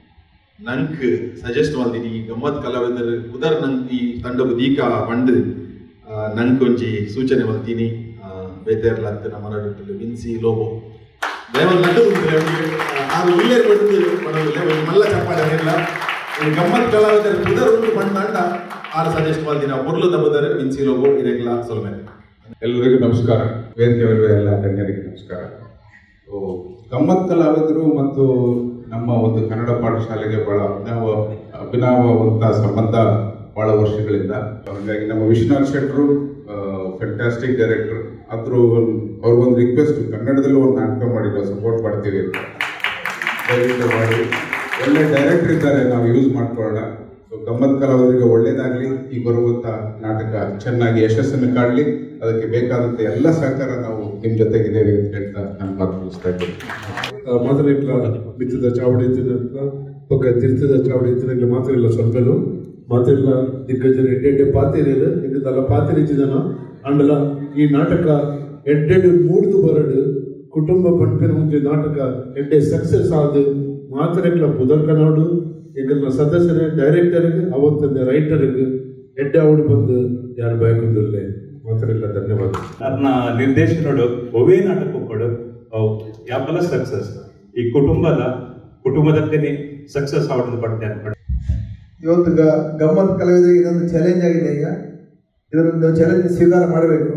ನಂಕ್ ಸಜೆಸ್ಟ್ ಮಾಡ್ತೀನಿ ಈ ಗಮ್ಮತ್ ಕಲಾವಿದರು ಪುದರ್ ನಂಗೆ ಈ ತಂಡವು ದೀಕ ಬಂದು ಆ, ನಂಕ್ ಒಂಜಿ ಸೂಚನೆ ಮಲ್ತೀನಿ ಬೇತೇರ್ಲ ಅಂತ ನಮ್ಮ ನಡುಟಲು ವಿನ್ಸಿ ಲೋಬೋ ದಯವಿಟ್ಟು ನಟ್ಟು ಉಂಟು ಆರು ಉಳ್ಳೇರು ಬಂದು ಪಡವಿಲ್ಲ ಒಂದು ಮಲ್ಲ ಚಪ್ಪಾಳೆ ಇಲ್ಲ ಒಂದು ಗಮ್ಮತ್ ಕಲಾವಿದರ ಪುದರ್ ಉಂಟು ಬಂಡ ಆರು ಸಜೆಸ್ಟ್ ಮಾಡ್ತೀನಿ ಆ ಪೊರ್ಲು ತಪ್ಪದರೆ ವಿನ್ಸಿ ಲೋಬೋ ಇರೆಗ್ಲ ಸೊಲ್ಮೆ ಎಲ್ಲರಿಗೂ ನಮಸ್ಕಾರ ವೇದಿಕೆಯವರಿಗೂ ಎಲ್ಲ ಗಣ್ಯರಿಗೆ ನಮಸ್ಕಾರ ಓ, ಗಮ್ಮತ್ ಕಲಾವಿದರು ಮತ್ತು ನಮ್ಮ ಒಂದು ಕನ್ನಡ ಪಾಠಶಾಲೆಗೆ ಬಹಳ ಅಭಿನವ ಅಭಿನವವಂತ ಸಂಬಂಧ ಬಹಳ ವರ್ಷಗಳಿಂದ ಹಾಗಾಗಿ ನಮ್ಮ ವಿಶ್ವನಾಥ್ ಶೆಟ್ಟರು ಫ್ಯಾಂಟಾಸ್ಟಿಕ್ ಡೈರೆಕ್ಟರ್ ಆದರೂ ಅವ್ರಿಗೊಂದು ರಿಕ್ವೆಸ್ಟ್ ಕನ್ನಡದಲ್ಲೂ ಒಂದು ನಾಟಕ ಮಾಡಿ ನಾವು ಸಪೋರ್ಟ್ ಮಾಡ್ತೀವಿ ಅಂತ ದಯವಿಟ್ಟು ಮಾಡಿ ಒಳ್ಳೆ ಡೈರೆಕ್ಟರ್ ಇದ್ದಾರೆ ನಾವು ಯೂಸ್ ಮಾಡ್ಕೊಳ್ಳೋಣ ಸೊ ಗಮ್ಮತ್ ಕಲಾವಿದರಿಗೆ ಒಳ್ಳೇದಾಗ್ಲಿ ಈ ಬರುವಂತ ನಾಟಕ ಚೆನ್ನಾಗಿ ಯಶಸ್ಸನ್ನು ಕಾಡಲಿ ಅದಕ್ಕೆ ಬೇಕಾದಂತ ಎಲ್ಲ ಸಹಕಾರ ನಾವು ನಿಮ್ ಜೊತೆಗಿದ್ದೇವೆ ಅಂತ ಹೇಳ್ತಾ ನಾನು ಮಾತು ಮುಗಿಸ್ತಾ ಇದ್ದೀನಿ ಮಾತನಾಡಲಿಲ್ಲ ಮಿತ್ತದ ಚಾವಡಿ ಇದ್ದಿನ ಒಕ್ಕ ತಿರ್ತದ ಚಾವಡಿ ಇದ್ದಿನ ಮಾತಾಡಿಲ್ಲ ಸ್ವಲ್ಪಲು ಮಾತಿಲ್ಲ ದಿಗ್ಗಜರ ಎಡ್ಡೆಡ್ಡೆ ಪಾತಿರೇರು ಇಂಕದಲ್ಲ ಪಾತಿರ ಇದ್ದಿದನ ಅಂಡಲ ಈ ನಾಟಕ ಎಡ್ಡೆಡು ಮೂಡ್ದು ಬರಡು ಕುಟುಂಬ ಪಂಪಿನ ಮುಂಚೆ ನಾಟಕ ಎಡ್ಡೆ ಸಕ್ಸಸ್ ಆದು ಮಾತರೆಗ್ಲ ಬುದರ್ಕನಾಡು ಎಂಗಲ್ನ ಸದಸ್ಯರ ಡೈರೆಕ್ಟರ್ಗೆ ಅವತ್ತಿನ ರೈಟರ್ಗೆ ಎಡ್ಡೆ ಅವಡು ಬಂದು ಯಾರು ಬಯಕುದಿಲ್ಲ ಮಾತರೆಲ್ಲ ಧನ್ಯವಾದ ನನ್ನ ನಿರ್ದೇಶನಗಳು ಒವೇ ನಾಟಕಗಳು ಅವು ಯಾಪಲ ಸಕ್ಸಸ್ ಈ ಕುಟುಂಬದ ಕುಟುಂಬದಕ್ಕೇನೆ ಸಕ್ಸಸ್ ಆವಡನ್ನು ಪಡ್ತೆ ಅನ್ಕೊಂಡು ಇವತ್ತು ಗ ಗಮ್ಮತ್ ಕಲಾವಿದರಿಗೆ ಇದೊಂದು ಚಾಲೆಂಜ್ ಆಗಿದೆ ಈಗ ಇದರೊಂದು ಚಾಲೆಂಜ್ ಸ್ವೀಕಾರ ಮಾಡಬೇಕು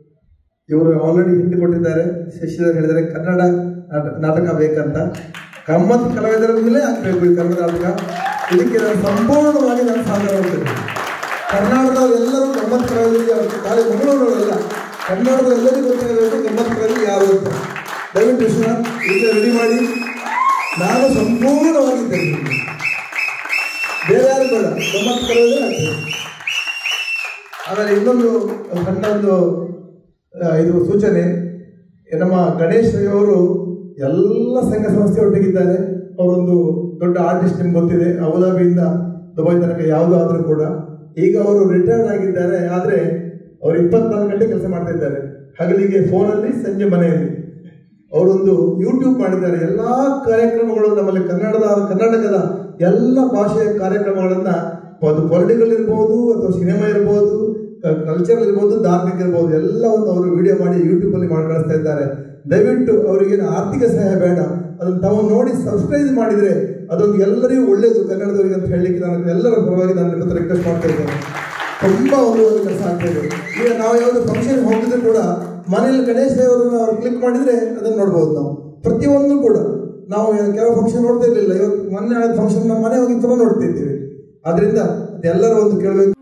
ಇವರು ಆಲ್ರೆಡಿ ಹಿಂದೆ ಕೊಟ್ಟಿದ್ದಾರೆ ಶಶಿಧರ್ ಹೇಳಿದ್ದಾರೆ ಕನ್ನಡ ನಾಟ- ನಾಟಕ ಬೇಕಂತ ಗಮ್ಮತ್ ಕಲಾವಿದರ ಮೇಲೆ ಆಗಬೇಕು ಈ ಕನ್ನಡ ನಾಟಕ ಇದಕ್ಕೆ ನಾನು ಸಂಪೂರ್ಣವಾಗಿ ನಾನು ಸಹಕಾರ ಮಾಡ್ತೇನೆ ಕರ್ನಾಟಕದವ್ರು ಎಲ್ಲರೂ ಗಮ್ಮತ್ ಕಲಾವಿದರಿಗೆ ಅವ್ರು ಖಾಲಿ ಮಂಗಳೂರವರಲ್ಲ ಕನ್ನಡದ ಎಲ್ಲರಿಗೂ ಗೊತ್ತಾಗಬೇಕು ಗಮ್ಮತ್ ಕಲಾವಿದರು ಯಾರು ಅಂತ ದಯವಿಟ್ಟು ವಿಶ್ವನಾಥ್ ಈಗ ರೆಡಿ ಮಾಡಿ ನಾನು ಸಂಪೂರ್ಣವಾಗಿದ್ದೇನೆ ಬೇರೆ ಯಾರು ಬೇಡ ಗಮ್ಮತ್ ಕಲಾವಿದರೆ ಆಗ್ತದೆ ಆಮೇಲೆ ಇನ್ನೊಂದು ಸಣ್ಣ ಒಂದು ಆ, ಇದು ಸೂಚನೆ ನಮ್ಮ ಗಣೇಶ್ ರೈ ಅವರು ಎಲ್ಲ ಸಂಘ ಸಂಸ್ಥೆ ಒಟ್ಟಿಗಿದ್ದಾರೆ ಅವರೊಂದು ದೊಡ್ಡ ಆರ್ಟಿಸ್ಟ್ ನಿಮ್ಗೆ ಗೊತ್ತಿದೆ ಅಬುದಾಬಿಯಿಂದ ದುಬೈ ತನಕ ಯಾವುದೂ ಆದರೂ ಕೂಡ ಈಗ ಅವರು ರಿಟೈರ್ಡ್ ಆಗಿದ್ದಾರೆ ಆದರೆ ಅವರು ಇಪ್ಪತ್ನಾಲ್ಕು ಗಂಟೆ ಕೆಲಸ ಮಾಡ್ತಾ ಇದ್ದಾರೆ ಹಗಲಿಗೆ ಫೋನಲ್ಲಿ ಸಂಜೆ ಮನೆಯಲ್ಲಿ ಅವರೊಂದು ಯೂಟ್ಯೂಬ್ ಮಾಡಿದ್ದಾರೆ ಎಲ್ಲಾ ಕಾರ್ಯಕ್ರಮಗಳು ನಮ್ಮಲ್ಲಿ ಕನ್ನಡದ ಕರ್ನಾಟಕದ ಎಲ್ಲ ಭಾಷೆಯ ಕಾರ್ಯಕ್ರಮಗಳನ್ನ ಅದು ಪೊಲಿಟಿಕಲ್ ಇರ್ಬೋದು ಅಥವಾ ಸಿನಿಮಾ ಇರ್ಬೋದು ಕಲ್ಚರಲ್ ಇರ್ಬೋದು ಧಾರ್ಮಿಕ ಇರ್ಬೋದು ಎಲ್ಲವನ್ನು ಅವರು ವಿಡಿಯೋ ಮಾಡಿ ಯೂಟ್ಯೂಬ್ ಅಲ್ಲಿ ಮಾಡಿ ಕಳಿಸ್ತಾ ಇದ್ದಾರೆ ದಯವಿಟ್ಟು ಅವರಿಗೆ ಆರ್ಥಿಕ ಸಹಾಯ ಬೇಡ ಅದನ್ನು ತಾವು ನೋಡಿ ಸಬ್ಸ್ಕ್ರೈಬ್ ಮಾಡಿದ್ರೆ ಅದೊಂದು ಎಲ್ಲರಿಗೂ ಒಳ್ಳೇದು ಕನ್ನಡದವರಿಗೆ ಅಂತ ಹೇಳಲಿಕ್ಕೆ ನಾನು ಎಲ್ಲರ ಪರವಾಗಿ ನಾನು ನಿಮ್ಮ ಹತ್ರ ರಿಕ್ವೆಸ್ಟ್ ಮಾಡ್ತಾ ಇದ್ದೇನೆ ತುಂಬಾ ಒಂದು ಕೆಲಸ ಆಗ್ತದೆ ಈಗ ನಾವು ಯಾವ್ದು ಫಂಕ್ಷನ್ ಹೋಗಿದ್ರು ಕೂಡ ಮನೇಲಿ ಗಣೇಶ ದೇವರನ್ನ ಅವ್ರು ಕ್ಲಿಕ್ ಮಾಡಿದ್ರೆ ಅದನ್ನ ನೋಡ್ಬೋದು ನಾವು ಪ್ರತಿಯೊಂದು ಕೂಡ ನಾವು ಕೆಲವು ಫಂಕ್ಷನ್ ನೋಡ್ತಾ ಇರ್ಲಿಲ್ಲ ಇವತ್ತು ಮೊನ್ನೆ ಆದ ಫಂಕ್ಷನ್ ನಮ್ಮ ಮನೆ ಹೋಗಿ ತುಂಬ ನೋಡ್ತಿದ್ದೀವಿ ಆದ್ರಿಂದ ಎಲ್ಲರೂ ಒಂದು ಕೇಳಬೇಕು